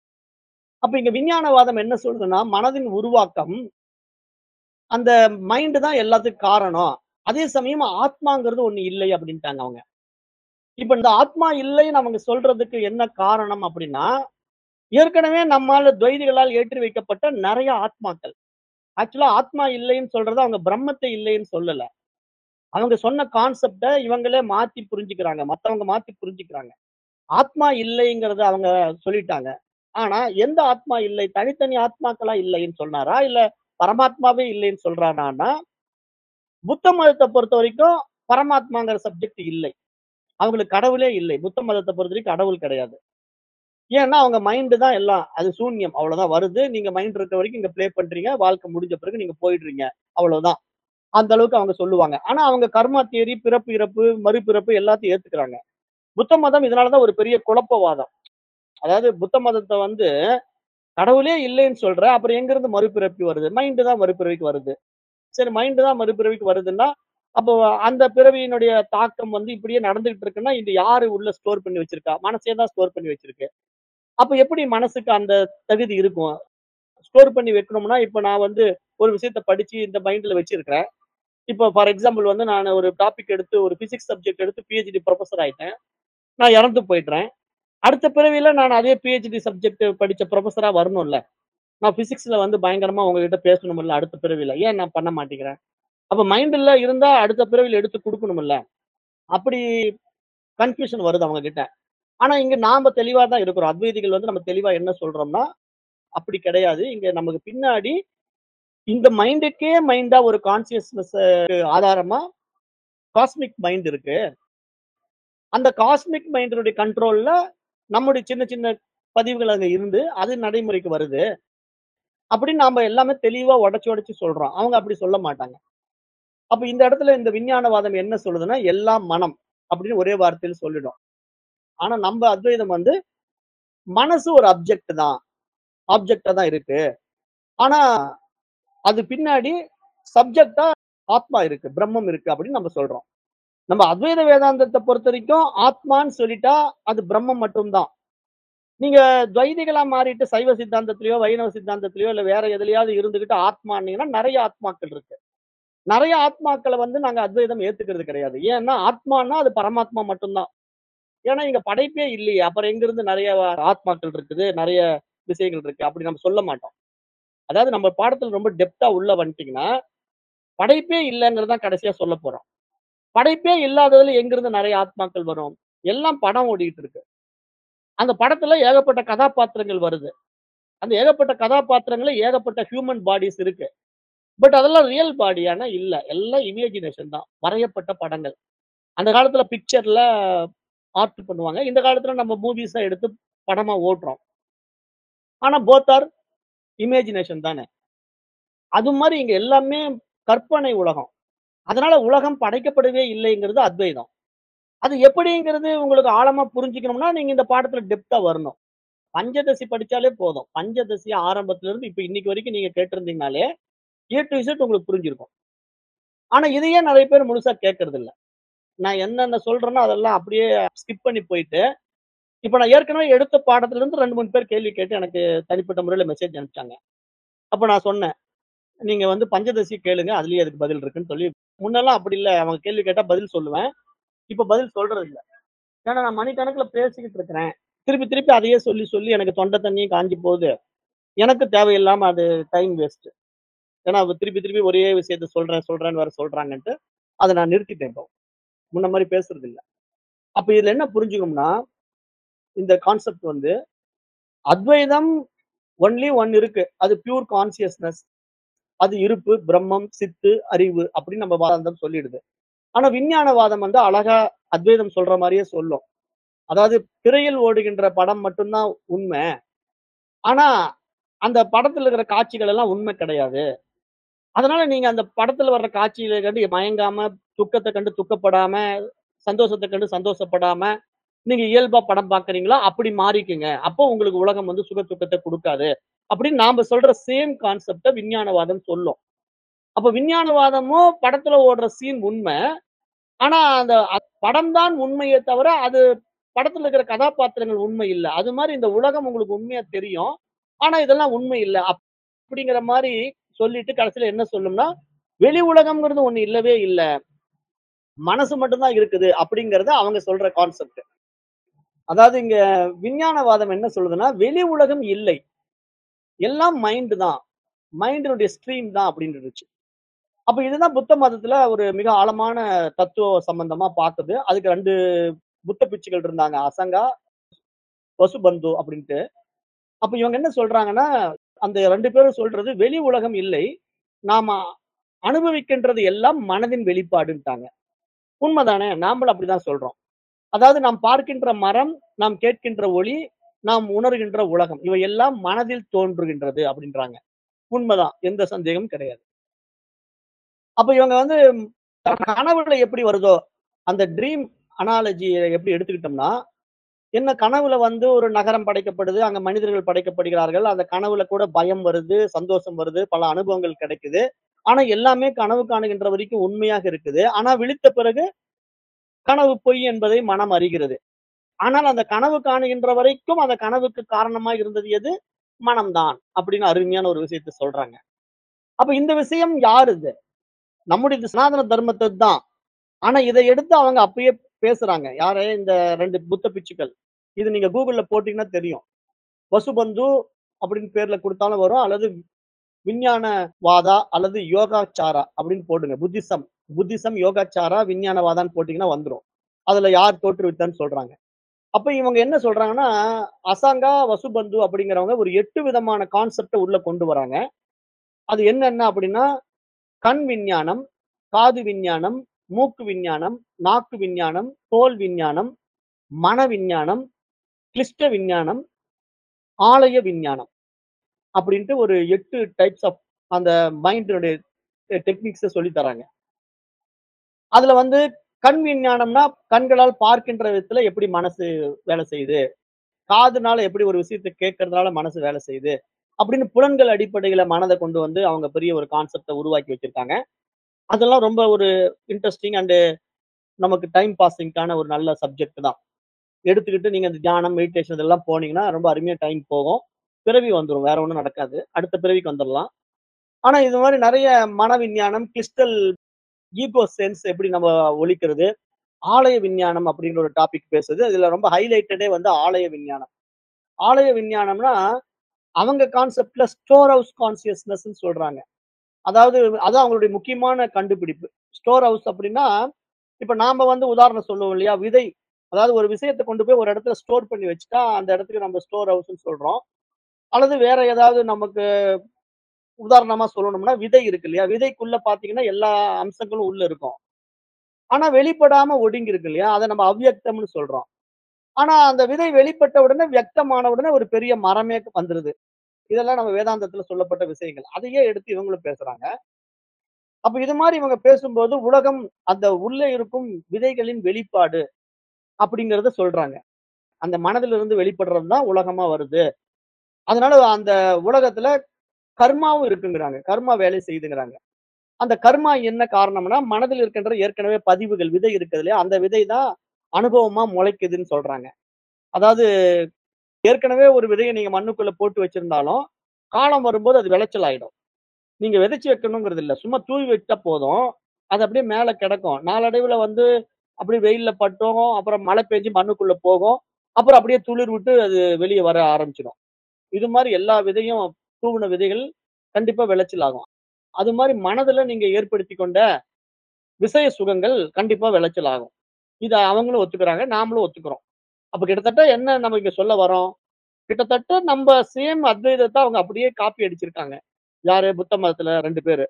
அப்ப இங்க விஞ்ஞானவாதம் என்ன சொல்லுதுன்னா, மனதின் உருவாக்கம் அந்த மைண்ட் தான் எல்லாத்துக்கும் காரணம். அதே சமயம் ஆத்மாங்கிறது ஒண்ணு இல்லை அப்படின்ட்டாங்க அவங்க. இப்ப இந்த ஆத்மா இல்லைன்னு அவங்க சொல்றதுக்கு என்ன காரணம் அப்படின்னா, ஏற்கனவே நம்மால துவைதிகளால் ஏற்றி வைக்கப்பட்ட நெறைய ஆத்மாக்கள். ஆக்சுவலா ஆத்மா இல்லைன்னு சொல்றது அவங்க பிரம்மத்தை இல்லைன்னு சொல்லல. அவங்க சொன்ன கான்செப்ட்ட இவங்களே மாத்தி புரிஞ்சுக்கிறாங்க. மத்தவங்க மாத்தி புரிஞ்சுக்கிறாங்க. ஆத்மா இல்லைங்கிறத அவங்க சொல்லிட்டாங்க. ஆனா எந்த ஆத்மா இல்லை? தனித்தனி ஆத்மாக்களா இல்லைன்னு சொன்னாரா? இல்ல பரமாத்மாவே இல்லைன்னு சொல்றாரான்னா, புத்த மதத்த பொறுத்தவரைக்கும் பரமாத்மாங்கிற சப்ஜெக்ட் இல்லை. அவங்களுக்கு கடவுளே இல்லை. புத்த மதத்த பொறுத்தவரைக்கும் கடவுள் கிடையாது. ஏன்னா அவங்க மைண்ட் தான் எல்லாம். அது சூன்யம். அவ்வளவுதான் வருது. நீங்க மைண்ட் இருக்க வரைக்கும் இங்க ப்ளே பண்றீங்க. வாழ்க்கை முடிஞ்ச பிறகு நீங்க போயிடுறீங்க. அவ்வளவுதான். அந்த அளவுக்கு அவங்க சொல்லுவாங்க. ஆனா அவங்க கர்மா தியரி, பிறப்பு, இறப்பு, மறுபிறப்பு எல்லாத்தையும் ஏத்துக்கிறாங்க. புத்த மதம் இதனால தான் ஒரு பெரிய குழப்பவாதம். அதாவது புத்த மதத்த வந்து கடவுளே இல்லைன்னு சொல்ற. அப்புறம் எங்கிருந்து மறுபிறப்பு வருது? மைண்ட் தான் மறுபிறவிக்கு வருது. சரி மைண்ட் தான் மறுபிறவிக்கு வருதுன்னா, அப்போ அந்த பிறவியினுடைய தாக்கம் வந்து இப்படியே நடந்துகிட்டு இருக்குன்னா, இது யாரு உள்ள ஸ்டோர் பண்ணி வச்சிருக்கா? மனசே தான் ஸ்டோர் பண்ணி வச்சிருக்கு. அப்ப எப்படி மனசுக்கு அந்த தகுதி இருக்கும்? ஸ்டோர் பண்ணி வைக்கணும்னா, இப்ப நான் வந்து ஒரு விஷயத்த படிச்சு இந்த மைண்ட்ல வச்சிருக்கிறேன். இப்போ ஃபார் எக்ஸாம்பிள் வந்து நான் ஒரு டாபிக் எடுத்து ஒரு பிசிக்ஸ் சப்ஜெக்ட் எடுத்து பிஹெச்டி புரொஃபசர் ஆயிட்டேன். நான் இறந்து போயிடுறேன். அடுத்த பிறவியில நான் அதே பிஹெச்டி சப்ஜெக்ட் படிச்ச புரொஃபசரா வரணும்ல. நான் பிசிக்ஸ்ல வந்து பயங்கரமா உங்ககிட்ட பேசணும்ல அடுத்த பிறவியில. ஏன் நான் பண்ண மாட்டேங்கிறேன்? அப்ப மைண்ட்ல இருந்தா அடுத்த பிறவியில எடுத்து குடுக்கணும்ல. அப்படி கன்ஃப்யூஷன் வருது அவங்க கிட்ட. ஆனா இங்க நாம தெளிவா தான் இருக்கிறோம். அத்வைதிகள் வந்து நம்ம தெளிவா என்ன சொல்றோம்னா, அப்படி கிடையாது. இங்க நமக்கு பின்னாடி இந்த மைண்டுக்கே மைண்டா ஒரு கான்ஷியஸ்னஸ் ஆதாரமா காஸ்மிக் மைண்ட் இருக்கு. அந்த காஸ்மிக் மைண்டினுடைய கண்ட்ரோல்ல நம்முடைய சின்ன சின்ன பதிவுகள் அங்க இருந்து அது நடைமுறைக்கு வருது. அப்படின்னு நாம எல்லாமே தெளிவா உடைச்சு உடைச்சு சொல்றோம். அவங்க அப்படி சொல்ல மாட்டாங்க. அப்ப இந்த இடத்துல இந்த விஞ்ஞானவாதம் என்ன சொல்லுதுன்னா, எல்லாம் மனம் அப்படின்னு ஒரே வார்த்தையில சொல்லிடும். ஆனா நம்ம அத்வைதம் வந்து மனசு ஒரு அப்ஜெக்ட் தான். ஆப்ஜெக்ட்டா தான் இருக்கு. ஆனா அது பின்னாடி சப்ஜெக்ட்டா ஆத்மா இருக்கு. பிரம்மம் இருக்கு அப்படின்னு நம்ம சொல்றோம். நம்ம அத்வைத வேதாந்தத்த பொறுத்தவரைக்கும் ஆத்மான்னு சொல்லிட்டா அது பிரம்மம் மட்டும் தான். நீங்க துவைதிகளா மாறிட்டு சைவ சித்தாந்தத்திலயோ, வைணவ சித்தாந்தத்திலயோ இல்ல வேற எதுலயாவது இருந்துகிட்டு ஆத்மான்னீங்கன்னா நெறைய ஆத்மாக்கள் இருக்கு. நெறைய ஆத்மாக்கள வந்து நாங்க அத்வைதம் ஏத்துக்கிறது கிடையாது. ஏன்னா ஆத்மான்னா அது பரமாத்மா மட்டும் தான். ஏன்னா இங்க படைப்பே இல்லையே. அப்புறம் எங்கிருந்து நெறைய ஆத்மாக்கள் இருக்குது, நெறைய விஷயங்கள் இருக்கு. அப்படி நம்ம சொல்ல மாட்டோம். அதாவது நம்ம பாடத்துல ரொம்ப டெப்த்தா உள்ள வந்துட்டீங்கன்னா, படைப்பே இல்லங்கிறது தான் கடைசியா சொல்லப் போறோம். படைப்பே இல்லாததுல எங்கிருந்து நெறைய ஆத்மாக்கள் வரும்? எல்லாம் படம் ஓடிட்டு இருக்கு. அந்த படத்துல ஏகப்பட்ட கதாபாத்திரங்கள் வருது. அந்த ஏகப்பட்ட கதாபாத்திரங்கள்ல ஏகப்பட்ட ஹியூமன் பாடிஸ் இருக்கு. பட் அதெல்லாம் ரியல் பாடியான்னா இல்ல. எல்லாம் இமேஜினேஷன் தான். வரையப்பட்ட படங்கள். அந்த காலத்துல பிக்சர்ல ஆர்ட் பண்ணுவாங்க. இந்த காலத்துல நம்ம மூவிஸா எடுத்து படமா ஓட்டுறோம். ஆனா போத் ஆர் இமேஜினேஷன் தானே. அது மாரி இங்க எல்லாமே கற்பனை உலகம். அதனால உலகம் படைக்கப்படவே இல்லைங்கிறது அத்வைதம். அது எப்படிங்கிறது உங்களுக்கு ஆழமா புரிஞ்சுக்கணும்னா, நீங்க இந்த பாடத்துல டெப்த்தா வரணும். பஞ்சதசி படிச்சாலே போதும். பஞ்சதசி ஆரம்பத்துல இருந்து இப்ப இன்னைக்கு வரைக்கும் நீங்க கேட்டிருந்தீங்கனாலே, ஏ டூ இசட் உங்களுக்கு புரிஞ்சிருக்கும். ஆனா இதையே நெறைய பேர் முழுசா கேட்கறது இல்ல. நான் என்னென்ன சொல்றேனோ அதெல்லாம் அப்படியே ஸ்கிப் பண்ணி போயிட்டு, இப்ப நான் ஏற்கனவே எடுத்த பாடத்துல இருந்து 2, 3 பேர் கேள்வி கேட்டு எனக்கு தனிப்பட்ட முறையில மெசேஜ் அனுப்பிச்சாங்க. அப்ப நான் சொன்னேன். நீங்க வந்து பஞ்சதசி கேளுங்க. அதுலயே அதுக்கு பதில் இருக்குன்னு சொல்லி முன்னெல்லாம் அப்படி இல்ல. அவங்க கேள்வி கேட்டா பதில் சொல்லுவேன். இப்ப பதில் சொல்றது இல்ல. ஏன்னா நான் மணிக்கணக்குல பேசிக்கிட்டு இருக்கிறேன். திருப்பி திருப்பி அதையே சொல்லி சொல்லி எனக்கு தொண்டை தண்ணியும் காஞ்சு போகுது. எனக்கு தேவையில்லாம அது டைம் வேஸ்ட். ஏன்னா அவ திருப்பி திருப்பி ஒரே விஷயத்த சொல்றேன் சொல்றேன்னு வேற சொல்றாங்கன்ட்டு, அத நான் நிறுத்திட்டேன் இப்போ. முன்ன மாரி பேசுறது இல்ல. அப்ப இதுல என்ன புரிஞ்சுக்கணும்னா, இந்த கான்செப்ட் வந்து அத்வைதம் ஒன்லி ஒன் இருக்கு. அது பியூர் கான்ஷியஸ்னஸ். அது இருப்பு, பிரம்மம், சித்து, அறிவு அப்படின்னு நம்ம வேதாந்தம் சொல்லிடுது. ஆனா விஞ்ஞானவாதம் வந்து அழகா அத்வைதம் சொல்ற மாரியே சொல்லும். அதாவது திரையில் ஓடுகின்ற படம் மட்டும் தான் உண்மை. ஆனா அந்த படத்துல இருக்கிற காட்சிகள் எல்லாம் உண்மை கிடையாது. அதனால நீங்க அந்த படத்துல வர்ற காட்சிகள கண்டு மயங்காம, துக்கத்த கண்டு துக்கப்படாம, சந்தோஷத்த கண்டு சந்தோஷப்படாம, நீங்க இயல்பா படம் பார்க்குறீங்களோ அப்படி மாறிக்குங்க. அப்போ உங்களுக்கு உலகம் வந்து சுக துக்கத்த குடுக்காது. அப்படின்னு நாம சொல்ற சேம் கான்செப்ட்ட விஞ்ஞானவாதம் சொல்லும். அப்ப விஞ்ஞானவாதமும் படத்துல ஓடுற சீன் உண்மை. ஆனா அந்த அ- படம் தான் உண்மையே தவிர, அது படத்துல இருக்கிற கதாபாத்திரங்கள் உண்மை இல்ல. அது மாரி இந்த உலகம் உங்களுக்கு உண்மையா தெரியும். ஆனா இதெல்லாம் உண்மை இல்ல. அப் அப்படிங்கிற மாரி சொல்லிட்டு கடைசியில என்ன சொல்லும்னா, வெளி உலகம்ங்கிறது ஒண்ணு இல்லவே இல்ல. மனசு மட்டும் தான் இருக்குது அப்படிங்கிறது அவங்க சொல்ற கான்செப்ட். அதாவது இங்க விஞ்ஞானவாதம் என்ன சொல்லுதுன்னா, வெளி உலகம் இல்லை. எல்லாம் மைண்ட் தான். மைண்டினுடைய ஸ்ட்ரீம் தான் அப்படின்னு இருந்துச்சு. அப்ப இதுதான் புத்த மதத்துல ஒரு மிக ஆழமான தத்துவ சம்பந்தமா பாக்குது. அதுக்கு 2 புத்த பிட்சுகள் இருந்தாங்க. அசங்கா, வசுபந்து அப்படின்ட்டு. அப்ப இவங்க என்ன சொல்றாங்கன்னா, அந்த 2 பேரும் சொல்றது வெளி உலகம் இல்லை. நாம அனுபவிக்கின்றது எல்லாம் மனதின் வெளிப்பாடுன்ட்டாங்க. உண்மைதானே? நாமளும் அப்படிதான் சொல்றோம். அதாவது நாம் பார்க்கின்ற மரம், நாம் கேட்கின்ற ஒலி, நாம் உணர்கின்ற உலகம். இவை எல்லாம் மனதில் தோன்றுகின்றது அப்படின்றாங்க. உண்மைதான். எந்த சந்தேகமும் கிடையாது. அப்ப இவங்க வந்து கனவுல எப்படி வருதோ, அந்த ட்ரீம் அனாலஜிய எப்படி எடுத்துக்கிட்டோம்னா, என்ன கனவுல வந்து ஒரு நகரம் படைக்கப்படுது. அங்க மனிதர்கள் படைக்கப்படுகிறார்கள். அந்த கனவுல கூட பயம் வருது, சந்தோஷம் வருது, பல அனுபவங்கள் கிடைக்குது. ஆனா எல்லாமே கனவு காணுகின்ற வரைக்கும் உண்மையாக இருக்குது. ஆனா விழித்த பிறகு கனவு பொய் என்பதை மனம் அறிகிறது. ஆனால் அந்த கனவு காணுகின்ற வரைக்கும் அந்த கனவுக்கு காரணமா இருந்தது எது? மனம்தான் அப்படின்னு அருமையான ஒரு விஷயத்த சொல்றாங்க. அப்ப இந்த விஷயம் யாருது? நம்முடைய இந்த சனாதன தர்மத்தை தான். ஆனா இத எடுத்து அவங்க அப்பயே பேசுறாங்க. யாரு? இந்த 2 புத்த பிட்சுக்கள். இது நீங்க Googleல போட்டீங்கன்னா தெரியும். வசுபந்து அப்படின்னு பேர்ல குடுத்தாலும் வரும். அல்லது விஞ்ஞானவாதா அல்லது யோகாச்சாரா அப்படின்னு போடுங்க. புத்திசம் புத்திசம், யோகாச்சாரா, விஞ்ஞானவாதான்னு போட்டீங்கன்னா வந்துரும். அதுல யார் தோற்றுவித்தான்னு சொல்றாங்க. அப்ப இவங்க என்ன சொல்றாங்கன்னா, அசாங்கா, வசுபந்து அப்படிங்கிறவங்க ஒரு 8 விதமான கான்செப்ட்ட உள்ள கொண்டு வராங்க. அது என்னென்ன அப்படின்னா, கண் விஞ்ஞானம், காது விஞ்ஞானம், மூக்கு விஞ்ஞானம், நாக்கு விஞ்ஞானம், தோல் விஞ்ஞானம், மன விஞ்ஞானம், கிளிஷ்ட விஞ்ஞானம், ஆலய விஞ்ஞானம். அப்படின்ட்டு ஒரு 8 டைப்ஸ் ஆஃப் அந்த மைண்டினுடைய டெ டெக்னிக்ஸ சொல்லி தராங்க. அதுல வந்து கண் விஞ்ஞானம்னா, கண்களால் பார்க்கின்ற விதத்துல எப்படி மனசு வேலை செய்யுது? காதுனால எப்படி ஒரு விஷயத்த கேட்கறதுனால மனசு வேலை செய்யுது? அப்படின்னு புலன்கள் அடிப்படையில மனத கொண்டு வந்து அவங்க பெரிய ஒரு கான்செப்ட்ட உருவாக்கி வச்சிருக்காங்க. அதெல்லாம் ரொம்ப ஒரு இன்ட்ரஸ்டிங் அண்ட் நமக்கு டைம் பாஸிங்க்கான ஒரு நல்ல சப்ஜெக்ட் தான். எடுத்துக்கிட்டு நீங்க இந்த தியானம், மெடிடேஷன் இதெல்லாம் போனீங்கன்னா, ரொம்ப அருமையா டைம் போகும். பிறவி வந்துரும். வேற ஒண்ணும் நடக்காது. அடுத்த பிறவிக்கு வந்துரலாம். ஆனா இது மாரி நெறைய மன விஞ்ஞானம், கிறிஸ்டல் ஈகோ சென்ஸ் எப்படி நம்ம ஒழிக்கிறது? ஆலய விஞ்ஞானம் அப்படிங்கிற ஒரு டாபிக் பேசுது. இதுல ரொம்ப ஹைலைட்டடே வந்து ஆலய விஞ்ஞானம். ஆலய விஞ்ஞானம்னா, அவங்க கான்செப்ட்ல ஸ்டோர் ஹவுஸ் கான்ஷியஸ்னஸ்ன்னு சொல்றாங்க. அதாவது அதான் அவங்களுடைய முக்கியமான கண்டுபிடிப்பு. ஸ்டோர் ஹவுஸ் அப்படின்னா, இப்ப நாம வந்து உதாரணம் சொல்லுவோம் இல்லையா? விதை. அதாவது ஒரு விஷயத்த கொண்டு போய் ஒரு இடத்துல ஸ்டோர் பண்ணி வச்சுட்டா, அந்த இடத்துக்கு நம்ம ஸ்டோர் ஹவுஸ்ன்னு சொல்றோம். அல்லது வேற ஏதாவது நமக்கு உதாரணமா சொல்லணும்னா, விதை இருக்கு இல்லையா? விதைக்குள்ள பார்த்தீங்கன்னா, எல்லா அம்சங்களும் உள்ள இருக்கும். ஆனா வெளிப்படாம ஒடுங்கி இருக்கு இல்லையா? அத நம்ம அவ்யக்தம்னு சொல்றோம். ஆனா அந்த விதை வெளிப்பட்ட உடனே, வியக்தமான உடனே ஒரு பெரிய மரமே வந்துருது. இதெல்லாம் நம்ம வேதாந்தத்துல சொல்லப்பட்ட விஷயங்கள். அதையே எடுத்து இவங்களும் பேசுறாங்க. அப்ப இது மாரி இவங்க பேசும்போது, உலகம் அந்த உள்ளே இருக்கும் விதைகளின் வெளிப்பாடு அப்படிங்கிறத சொல்றாங்க. அந்த மனதிலிருந்து வெளிப்படுறது தான் உலகமா வருது. அதனால அந்த உலகத்துல கர்மாவும் இருக்குங்கிறாங்க. கர்மா வேலை செய்யுதுங்கிறாங்க. அந்த கர்மா என்ன காரணம்னா, மனதில் இருக்கின்ற ஏற்கனவே பதிவுகள், விதை இருக்குது இல்லையா? அந்த விதை தான் அனுபவமா முளைக்குதுன்னு சொல்றாங்க. அதாவது ஏற்கனவே ஒரு விதைய நீங்க மண்ணுக்குள்ள போட்டு வச்சிருந்தாலும், காலம் வரும்போது அது விளைச்சல் ஆயிடும். நீங்க விதைச்சு வைக்கணுங்கிறது இல்ல. சும்மா தூவி விட்டா போதும். அது அப்படியே மேல கிடக்கும். நாளடைவுல வந்து அப்படியே வெயில்ல பட்டும், அப்புறம் மழை பெஞ்சு மண்ணுக்குள்ள போகும். அப்புறம் அப்படியே துளிர் விட்டு அது வெளிய வர ஆரம்பிச்சுடும். இது மாரி எல்லா விதையும் தூவுன விதைகள் கண்டிப்பா விளைச்சல் ஆகும். அது மாரி மனதுல நீங்க ஏற்படுத்திக் கொண்ட விஷய சுகங்கள் கண்டிப்பா விளைச்சல் ஆகும். இத அவங்களும் ஒத்துக்கிறாங்க. நாமளும் ஒத்துக்கிறோம். அப்ப கிட்டத்தட்ட என்ன நம்ம இங்க சொல்ல வரோம்? கிட்டத்தட்ட நம்ப சேம் அத்வைதத்த அவங்க அப்படியே காப்பி அடிச்சிருக்காங்க. யாரு? புத்த மதத்துல 2 பேரு.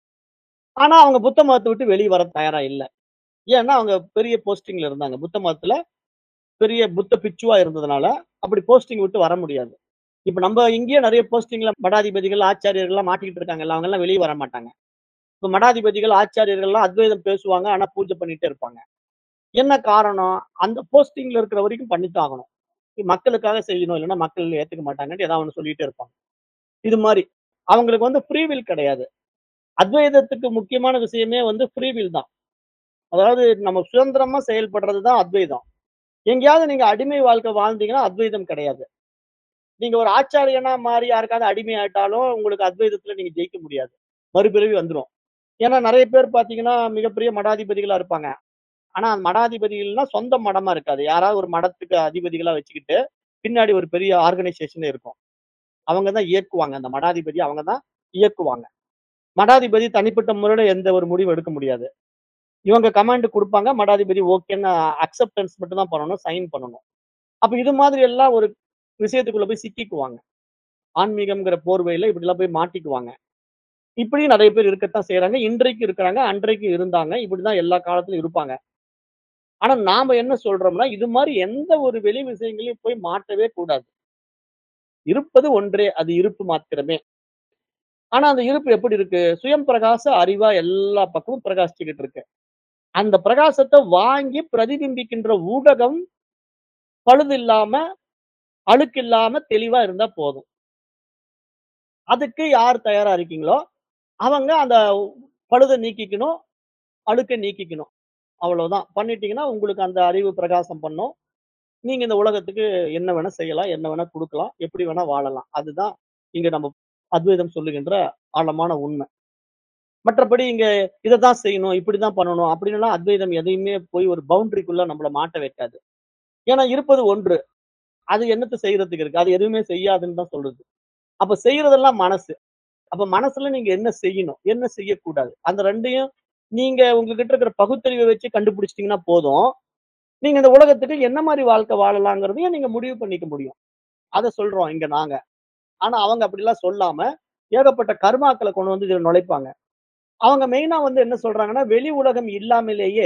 ஆனா அவங்க புத்த மதத்த விட்டு வெளிய வர தயாரா இல்ல. ஏன்னா அவங்க பெரிய போஸ்டிங்ல இருந்தாங்க. புத்த மதத்துல பெரிய புத்த பிட்சுவா இருந்ததுனால, அப்படி போஸ்டிங் விட்டு வர முடியாது. இப்ப நம்ப இங்கேயே நெறைய போஸ்டிங்ல மடாதிபதிகள், ஆச்சாரியர்கள்லாம் மாட்டிக்கிட்டு இருக்காங்கல்ல. அவங்கலாம் வெளிய வர மாட்டாங்க. இப்ப மடாதிபதிகள், ஆச்சாரியர்கள்லாம் அத்வைதம் பேசுவாங்க. ஆனா பூஜை பண்ணிட்டே இருப்பாங்க. என்ன காரணம்? அந்த போஸ்டிங்ல இருக்கிற வரைக்கும் பண்ணித்தான் ஆகணும். மக்களுக்காக செய்யணும். இல்லன்னா மக்கள் ஏத்துக்க மாட்டாங்கன்ட்டு ஏதாவது ஒண்ணு சொல்லிட்டே இருப்பாங்க. இது மாரி. அவங்களுக்கு வந்து ஃப்ரீ வில் கிடையாது. அத்வைதத்துக்கு முக்கியமான விஷயமே வந்து ஃப்ரீ வில் தான். அதாவது நம்ம சுதந்திரமா செயல்படுறது தான் அத்வைதம். எங்கேயாவது நீங்க அடிமை வாழ்க்கை வாழ்ந்தீங்கன்னா, அத்வைதம் கிடையாது. நீங்க ஒரு ஆச்சாரியனா மாறி யாருக்காவது அடிமை ஆயிட்டாலும், உங்களுக்கு அத்வைதத்துல நீங்க ஜெயிக்க முடியாது. மறுபிறவி வந்துரும். ஏன்னா நெறைய பேர் பார்த்தீங்கன்னா, மிகப்பெரிய மடாதிபதிகளா இருப்பாங்க. ஆனா மடாதிபதிகள்னா சொந்த மடமா இருக்காது. யாராவது ஒரு மடத்துக்கு அதிபதிகளா வச்சுக்கிட்டு, பின்னாடி ஒரு பெரிய ஆர்கனைசேஷன் இருக்கும். அவங்க தான் இயக்குவாங்க. அந்த மடாதிபதி அவங்க தான் இயக்குவாங்க. மடாதிபதி தனிப்பட்ட முறையில எந்த ஒரு முடிவும் எடுக்க முடியாது. இவங்க கமாண்ட் குடுப்பாங்க. மடாதிபதி ஓகேன்னு அக்செப்டன்ஸ் மட்டும் தான் பண்ணணும். சைன் பண்ணணும். அப்ப இது மாதிரி எல்லாம் ஒரு விஷயத்துக்குள்ள போய் சிக்கிக்குவாங்க. ஆன்மீகம்ங்கிற போர்வையில இப்படிலாம் போய் மாட்டிக்குவாங்க. இப்படியும் நெறைய பேர் இருக்கத்தான் செய்றாங்க. இன்றைக்கு இருக்கிறாங்க. அன்றைக்கு இருந்தாங்க. இப்படிதான் எல்லா காலத்திலும் இருப்பாங்க. ஆனா நாம என்ன சொல்றோம்னா, இது மாரி எந்த ஒரு வெளி விஷயங்களையும் போய் மாட்டவே கூடாது. இருப்பது ஒன்றே. அது இருப்பு மாத்திரமே. ஆனா அந்த இருப்பு எப்படி இருக்கு? சுயம் பிரகாச அறிவா எல்லா பக்கமும் பிரகாசிச்சுக்கிட்டு இருக்கு. அந்த பிரகாசத்த வாங்கி பிரதிபிம்பிக்கின்ற ஊடகம் பழுதில்லாம, அழுக்கில்லாம தெளிவா இருந்தா போதும். அதுக்கு யார் தயாரா இருக்கீங்களோ, அவங்க அந்த பழுத நீக்கிக்கணும், அழுக்க நீக்கிக்கணும். அவ்வளவுதான். பண்ணிட்டீங்கன்னா, உங்களுக்கு அந்த அறிவு பிரகாசம் பண்ணும். நீங்க இந்த உலகத்துக்கு என்ன வேணா செய்யலாம், என்ன வேணா குடுக்கலாம், எப்படி வேணா வாழலாம். அதுதான் இங்க நம்ம அத்வைதம் சொல்லுகின்ற ஆழமான உண்மை. மற்றபடி இங்க இததான் செய்யணும், இப்படிதான் பண்ணணும் அப்படின்னுலாம் அத்வைதம் எதையுமே போய் ஒரு பவுண்டரிக்குள்ள நம்மள மாட்ட வைக்காது. ஏன்னா இருப்பது ஒன்று. அது என்னத்த செய்றதுக்கு இருக்கு? அது எதுவுமே செய்யாதுன்னு தான் சொல்லுது. அப்ப செய்றதெல்லாம் மனசு. அப்ப மனசுல நீங்க என்ன செய்யணும்? என்ன செய்யக்கூடாது? அந்த 2யும் நீங்க உங்ககிட்ட இருக்கிற பகுத்தறிவ வச்சு கண்டுபிடிச்சிட்டீங்கன்னா போதும். நீங்க இந்த உலகத்துக்கு என்ன மாரி வாழ்க்கை வாழலாங்கிறதையும் நீங்க முடிவு பண்ணிக்க முடியும். அத சொல்றோம் இங்க நாங்க. ஆனா அவங்க அப்படிலாம் சொல்லாம, ஏகப்பட்ட கர்மாக்கள கொண்டு வந்து இதுல நுழைப்பாங்க. அவங்க மெயினா வந்து என்ன சொல்றாங்கன்னா, வெளி உலகம் இல்லாமலேயே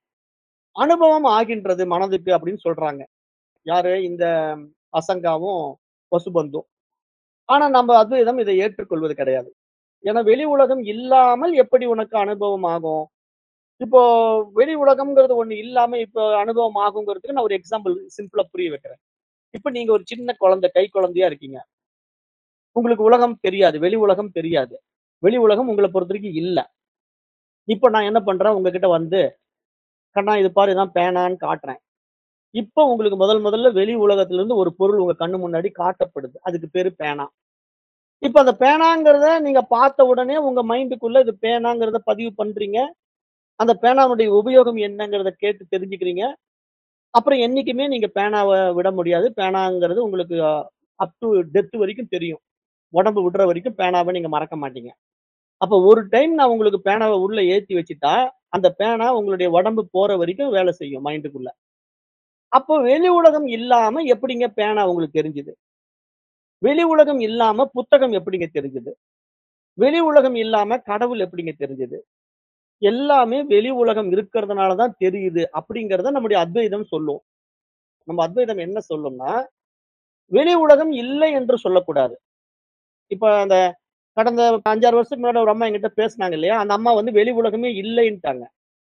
அனுபவம் ஆகின்றது மனதுக்கு அப்படின்னு சொல்றாங்க. யாரு? இந்த அசங்காவும், பசுபந்தும். ஆனா நம்ம அத்வைதம் இதை ஏற்றுக்கொள்வது கிடையாது. ஏன்னா வெளி உலகம் இல்லாமல் எப்படி உனக்கு அனுபவம் ஆகும்? இப்போ வெளி உலகம்ங்கிறது ஒண்ணு இல்லாம இப்ப அனுபவம் ஆகுங்கிறதுக்கு நான் ஒரு எக்ஸாம்பிள் சிம்பிளா புரிய வைக்கிறேன். இப்ப நீங்க ஒரு சின்ன குழந்தை, கை குழந்தையா இருக்கீங்க. உங்களுக்கு உலகம் தெரியாது. வெளி உலகம் தெரியாது. வெளி உலகம் உங்கள பொறுத்தவரைக்கும் இல்ல. இப்ப நான் என்ன பண்றேன், உங்ககிட்ட வந்து, "கண்ணா இது பாரு இதான் பேனான்னு காட்டுறேன்." இப்ப உங்களுக்கு முதல் முதல்ல வெளி உலகத்திலிருந்து ஒரு பொருள் உங்க கண்ணு முன்னாடி காட்டப்படுது. அதுக்கு பேரு பேனா. இப்ப அந்த பேனாங்கிறத நீங்க பார்த்த உடனே உங்க மைண்டுக்குள்ள இது பேனாங்கிறத பதிவு பண்றீங்க. அந்த பேனாவுடைய உபயோகம் என்னங்கிறத கேட்டு தெரிஞ்சுக்கிறீங்க. அப்புறம் என்னைக்குமே நீங்க பேனாவ விட முடியாது. பேனாங்கிறது உங்களுக்கு அப் டூ டெத் வரைக்கும் தெரியும். உடம்பு விடுற வரைக்கும் பேனாவ நீங்க மறக்க மாட்டீங்க. அப்ப ஒரு டைம் நான் உங்களுக்கு பேனாவ உள்ள ஏத்தி வச்சுட்டா, அந்த பேனா உங்களுடைய உடம்பு போற வரைக்கும் வேலை செய்யும் மைண்டுக்குள்ள. அப்போ வெளி உலகம் இல்லாம எப்படிங்க பேனா உங்களுக்கு தெரிஞ்சது? வெளி உலகம் இல்லாம புத்தகம் எப்படிங்க தெரிஞ்சது? வெளி உலகம் இல்லாம கடவுள் எப்படிங்க தெரிஞ்சது? எல்லாமே வெளி உலகம் இருக்கிறதுனால தான் தெரியுது அப்படிங்கிறத நம்முடைய அத்வைதம் சொல்லும். நம்ம அத்வைதம் என்ன சொல்லும்னா, வெளி உலகம் இல்லை என்று சொல்லக்கூடாது. இப்ப அந்த கடந்த 5, 6 வருஷத்துக்கு முன்னாடி ஒரு அம்மா என்கிட்ட பேசுனாங்க இல்லையா? அந்த அம்மா வந்து வெளி உலகமே இல்லைன்ட்டாங்க.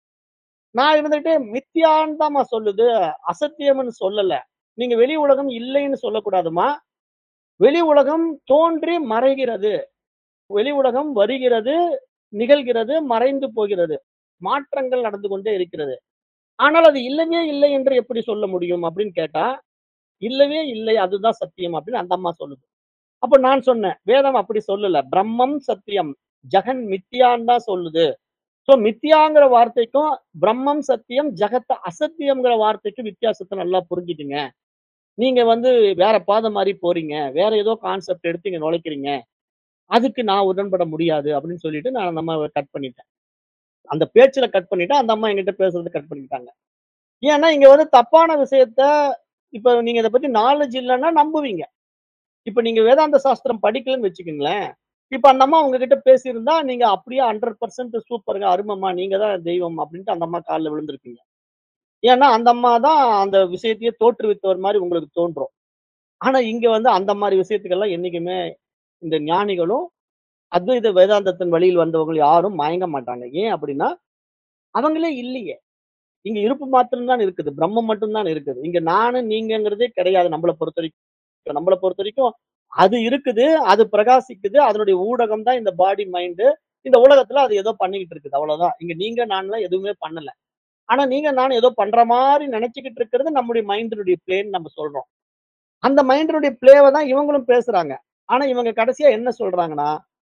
நான் இருந்துட்டு மித்யான்னு தாம்மா சொல்லுது. அசத்தியம்ன்னு சொல்லல. நீங்க வெளி உலகம் இல்லைன்னு சொல்லக்கூடாதும்மா. வெளி உலகம் தோன்றி மறைகிறது. வெளி உலகம் வருகிறது, நிகழ்கிறது, மறைந்து போகிறது. மாற்றங்கள் நடந்து கொண்டே இருக்கிறது. ஆனால் அது இல்லவே இல்லை என்று எப்படி சொல்ல முடியும் அப்படின்னு கேட்டா, இல்லவே இல்லை அதுதான் சத்தியம் அப்படின்னு அந்த அம்மா சொல்லுது. அப்ப நான் சொன்னேன், வேதம் அப்படி சொல்லல. பிரம்மம் சத்தியம். ஜெகன் மித்யான்னு தான் சொல்லுது. சோ மித்யாங்கிற வார்த்தைக்கும், பிரம்மம் சத்தியம், ஜெகத் அசத்தியம்ங்கிற வார்த்தைக்கும் வித்தியாசத்த நல்லா புரிஞ்சுக்குங்க. நீங்க வந்து வேற பாதை மாறி போறீங்க. வேற ஏதோ கான்செப்ட் எடுத்து இங்க நுழைக்கிறீங்க. அதுக்கு நான் உடன்பட முடியாது அப்படின்னு சொல்லிட்டு நான் அந்த அம்மாவ கட் பண்ணிட்டேன். அந்த பேச்சுல கட் பண்ணிட்டேன். அந்த அம்மா என்கிட்ட பேசுறத கட் பண்ணிக்கிட்டாங்க. ஏன்னா இங்க வந்து தப்பான விஷயத்த இப்ப நீங்க இத பத்தி நாலேட்ஜ் இல்லன்னா நம்புவீங்க. இப்ப நீங்க வேதாந்த சாஸ்திரம் படிக்கலன்னு வச்சுக்கங்களேன். இப்ப அந்த அம்மா உங்ககிட்ட பேசியிருந்தா, நீங்க அப்படியே 100% சூப்பர்ங்க, அருமம்மா, நீங்க தான் தெய்வம் அப்படின்ட்டு அந்த அம்மா கால்ல விழுந்திருப்பீங்க. ஏன்னா அந்த அம்மா தான் அந்த விஷயத்தையே தோற்றுவித்தவர் மாரி உங்களுக்கு தோன்றும். ஆனா இங்க வந்து அந்த மாரி விஷயத்துக்கெல்லாம் என்னைக்குமே இந்த ஞானிகளும், அத்வைத வேதாந்தத்தின் வழியில் வந்தவங்க யாரும் மயங்க மாட்டாங்க. ஏன் அப்படின்னா, அவங்களே இல்லையே. இங்க இருப்பு மாத்திரம் தான் இருக்குது. பிரம்மம் மட்டும் தான் இருக்குது. இங்க நானு, நீங்கங்கிறதே கிடையாது நம்மள பொறுத்தவரைக்கும். நம்மள பொறுத்தவரைக்கும் அது இருக்குது, அது பிரகாசிக்குது. அதனுடைய ஊடகம் தான் இந்த பாடி, மைண்ட். இந்த உலகத்துல அது ஏதோ பண்ணிக்கிட்டு இருக்குது. அவ்வளவுதான். இங்க நீங்க, நான்லாம் எதுவுமே பண்ணல. ஆனா நீங்க, நான் ஏதோ பண்ற மாரி நெனச்சுக்கிட்டு இருக்கிறது நம்முடைய மைண்டினுடைய பிளேன்னு நம்ம சொல்றோம். அந்த மைண்டினுடைய பிளேவ தான் இவங்களும் பேசுறாங்க. ஆனா இவங்க கடைசியா என்ன சொல்றாங்கன்னா,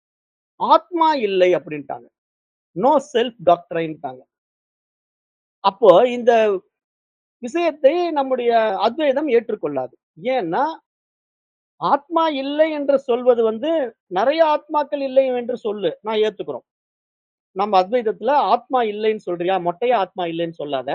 ஆத்மா இல்லை அப்படின்ட்டாங்க. நோ செல்ஃப் டாக்ட்ரைன்ட்டாங்க. அப்போ இந்த விஷயத்தை நம்முடைய அத்வைதம் ஏற்றுக்கொள்ளாது. ஏன்னா, ஆத்மா இல்லை என்று சொல்வது வந்து நெறைய ஆத்மாக்கள் இல்லை என்று சொல்லு. நான் ஏத்துக்கிறோம். நம்ம அத்வைதத்துல ஆத்மா இல்லைன்னு சொல்றியா? மொட்டையா ஆத்மா இல்லைன்னு சொல்லாத.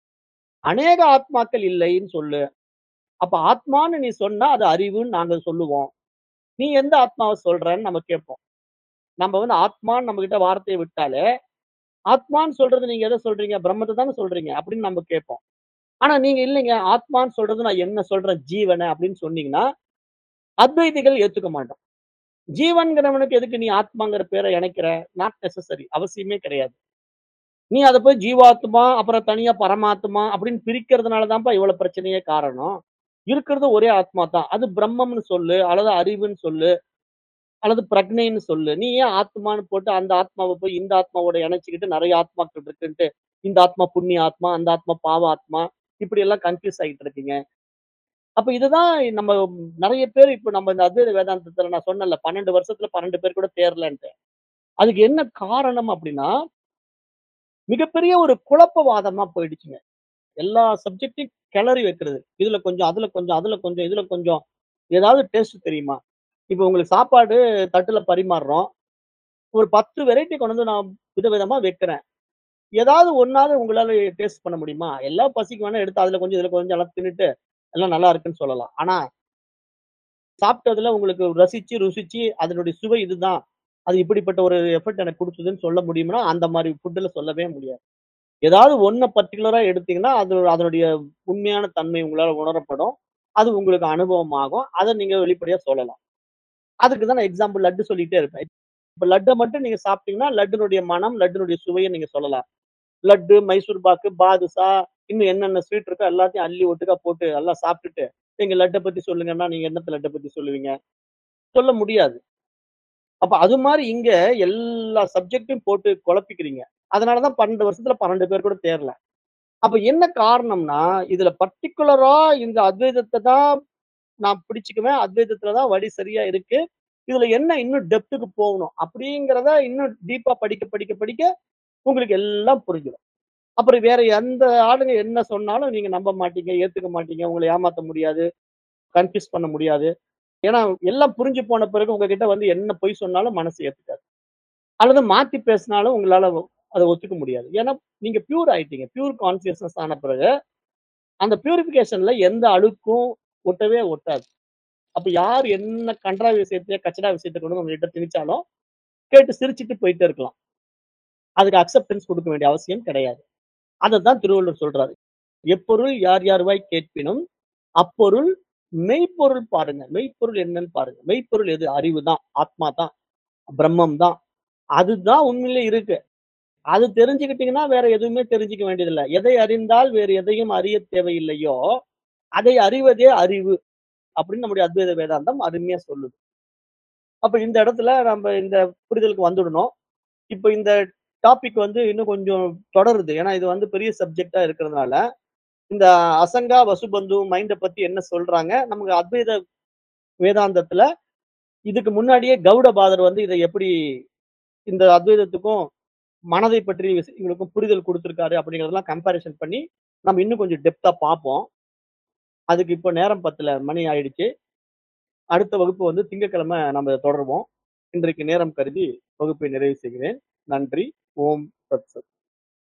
அநேக ஆத்மாக்கள் இல்லைன்னு சொல்லு. அப்ப ஆத்மான்னு நீ சொன்னா அது அறிவுன்னு நாங்க சொல்லுவோம். நீ எந்த ஆத்மாவ சொல்றன்னு நம்ம கேட்போம். நம்ம வந்து ஆத்மான்னு நம்மகிட்ட வார்த்தைய விட்டாலே, ஆத்மான்னு சொல்றது நீங்க எத சொல்றீங்க? பிரம்மத்த தானே சொல்றீங்க அப்படின்னு நம்ம கேட்போம். ஆனா நீங்க இல்லைங்க, ஆத்மான்னு சொல்றது நான் என்ன சொல்றேன்? ஜீவன அப்படின்னு சொன்னீங்கன்னா, அத்வைதிகள் ஏத்துக்க மாட்டோம். ஜீவன்கிறவனுக்கு எதுக்கு நீ ஆத்மாங்கிற பேர இணைக்கிற? Not necessary. அவசியமே கிடையாது. நீ அத போய் ஜீவாத்மா, அப்புறம் தனியா பரமாத்மா அப்படின்னு பிரிக்கிறதுனால தான்ப்பா இவ்வளவு பிரச்சனையே காரணம். இருக்கிறது ஒரே ஆத்மா தான். அது பிரம்மம்னு சொல்லு, அல்லது அறிவுன்னு சொல்லு, அல்லது பிரக்ஞைன்னு சொல்லு. நீ ஏன் ஆத்மான்னு போட்டு அந்த ஆத்மாவ போய் இந்த ஆத்மாவோட இணைச்சுக்கிட்டு நெறைய ஆத்மாக்கள் இருக்குன்ட்டு, இந்த ஆத்மா புண்ணிய ஆத்மா, அந்த ஆத்மா பாவ ஆத்மா, இப்படி எல்லாம் கன்ஃப்யூஸ் ஆகிட்டு இருக்கீங்க. அப்ப இதுதான் நம்ம நெறைய பேர் இப்ப நம்ம இந்த அத்வைத வேதாந்தத்துல நான் சொன்னேன்ல 12 வருஷத்துல 12 பேர் கூட தேறலன்ட்டு. அதுக்கு என்ன காரணம் அப்டின்னா மிகப்பெரிய ஒரு குழப்பவாதமா போயிடுச்சுங்க. எல்லா சப்ஜெக்ட்டையும் கெளறி வைக்கிறது. இதுல கொஞ்சம், அதுல கொஞ்சம், அதுல கொஞ்சம், இதுல கொஞ்சம். ஏதாவது டேஸ்ட் தெரியுமா? இப்ப உங்களுக்கு சாப்பாடு தட்டுல பரிமாறுறோம். ஒரு 10 வெரைட்டி கொண்டு வந்து நான் விதவிதமா வைக்கிறேன். ஏதாவது ஒண்ணாவது உங்களால டேஸ்ட் பண்ண முடியுமா? எல்லாம் பசிக்கு வேணா எடுத்து அதுல கொஞ்சம், இதுல கொஞ்சம் எல்லாம் தின்னுட்டு, எல்லாம் நல்லா இருக்குன்னு சொல்லலாம். ஆனா சாப்பிட்டதுல உங்களுக்கு ரசிச்சு, ருசிச்சு அதனுடைய சுவை இதுதான். அது இப்படிப்பட்ட ஒரு எஃபெக்ட் எனக்கு குடுத்ததுன்னு சொல்ல முடியும்னா, அந்த மாரி ஃபுட்ல சொல்லவே முடியாது. ஏதாவது ஒண்ண பர்ட்டிகுலரா எடுத்தீங்கன்னா, அது அதனுடைய உண்மையான தன்மை உங்களால உணரப்படும். அது உங்களுக்கு அனுபவமாகும். அத நீங்க வெளிப்படையா சொல்லலாம். அதுக்கு தான் நான் எக்ஸாம்பிள் லட்டு சொல்லிட்டே இருப்பேன். இப்ப லட்ட மட்டும் நீங்க சாப்பிட்டீங்கன்னா, லட்டுனுடைய மனம், லட்டுனுடைய சுவைய நீங்க சொல்லலாம். லட்டு, மைசூர் பாக்கு, பாதுஷா இன்னும் என்னென்ன ஸ்வீட் இருக்கோ எல்லாத்தையும் அள்ளி ஒட்டுக்கா போட்டு எல்லாம் சாப்பிட்டுட்டு, எங்க லட்ட பத்தி சொல்லுங்கன்னா, நீங்க என்னத்த லட்ட பத்தி சொல்லுவீங்க? சொல்ல முடியாது. அப்ப அது மாரி இங்க எல்லா சப்ஜெக்ட்டையும் போட்டு குழப்பிக்கிறீங்க. அதனால தான் 12 வருஷத்துல 12 பேர் கூட தேறல. அப்ப என்ன காரணம்னா, இதுல பர்ட்டிகுலரா இந்த அத்வைதத்த தான் நான் பிடிச்சுக்குவேன். அத்வைதத்துல தான் வழி சரியா இருக்கு. இதுல என்ன இன்னும் டெப்த்துக்கு போகணும். அப்படிங்கிறத இன்னும் டீப்பா படிக்க, படிக்க, படிக்க உங்களுக்கு எல்லாம் புரிஞ்சிடும். அப்புறம் வேற எந்த ஆளுங்க என்ன சொன்னாலும் நீங்க நம்ப மாட்டீங்க, ஏத்துக்க மாட்டீங்க. உங்கள ஏமாத்த முடியாது. கன்ஃப்யூஸ் பண்ண முடியாது. ஏன்னா எல்லாம் புரிஞ்சு போன பிறகு உங்ககிட்ட வந்து என்ன பொய் சொன்னாலும் மனசு ஏத்துக்காது. அல்லது மாத்தி பேசினாலும் உங்களால அத ஒத்துக்க முடியாது. ஏன்னா நீங்க பியூர் ஆயிட்டீங்க. பியூர் கான்ஷியஸ்னஸ் ஆன பிறகு, அந்த பியூரிஃபிகேஷன்ல எந்த அழுக்கும் ஒட்டவே ஒட்டாது. அப்ப யார் என்ன கண்றா விஷயத்த, கச்சடா விஷயத்த கொண்டு வந்து உங்ககிட்ட திணிச்சாலும், கேட்டு சிரிச்சுட்டு போயிட்டே இருக்கலாம். அதுக்கு அக்செப்டன்ஸ் குடுக்க வேண்டிய அவசியம் கிடையாது. அதத்தான் திருவள்ளுவர் சொல்றாரு. எப்பொருள் யார் யார்வாய் கேட்பினும், அப்பொருள் மெய்ப்பொருள் பாருங்க. மெய்ப்பொருள் என்னன்னு பாருங்க. மெய்ப்பொருள் எது? அறிவு தான். ஆத்மா தான். பிரம்மம் தான். அதுதான் உண்மையிலே இருக்கு. அது தெரிஞ்சுக்கிட்டீங்கன்னா, வேற எதுவுமே தெரிஞ்சுக்க வேண்டியதில்ல. எதை அறிந்தால் வேறு எதையும் அறியத் தேவையில்லையோ, அதை அறிவதே அறிவு. அப்படின்னு நம்முடைய அத்வைத வேதாந்தம் அருமையா சொல்லுது. அப்ப இந்த இடத்துல நம்ம இந்த புரிதலுக்கு வந்துடணும். இப்ப இந்த டாபிக் வந்து இன்னும் கொஞ்சம் தொடருது. ஏன்னா இது வந்து பெரிய சப்ஜெக்ட்டா இருக்கிறதுனால, இந்த அசங்கா, வசுபந்து, மைண்ட பத்தி என்ன சொல்றாங்க? நமக்கு அத்வைத வேதாந்தத்துல இதுக்கு முன்னாடியே கௌடபாதர் வந்து இத எப்படி இந்த அத்வைதத்துக்கும், மனதை பற்றிய விஷயங்களுக்கும் புரிதல் குடுத்திருக்காரு அப்படிங்கிறதெல்லாம் கம்பேரிசன் பண்ணி, நம்ம இன்னும் கொஞ்சம் டெப்த்தா பார்ப்போம். அதுக்கு இப்ப நேரம் பத்தல. மணி ஆயிடுச்சு. அடுத்த வகுப்பு வந்து திங்கட்கிழமை நம்ம இத தொடருவோம். இன்றைக்கு நேரம் கருதி வகுப்பை நிறைவு செய்கிறேன். நன்றி. ஓம் தத் சத்.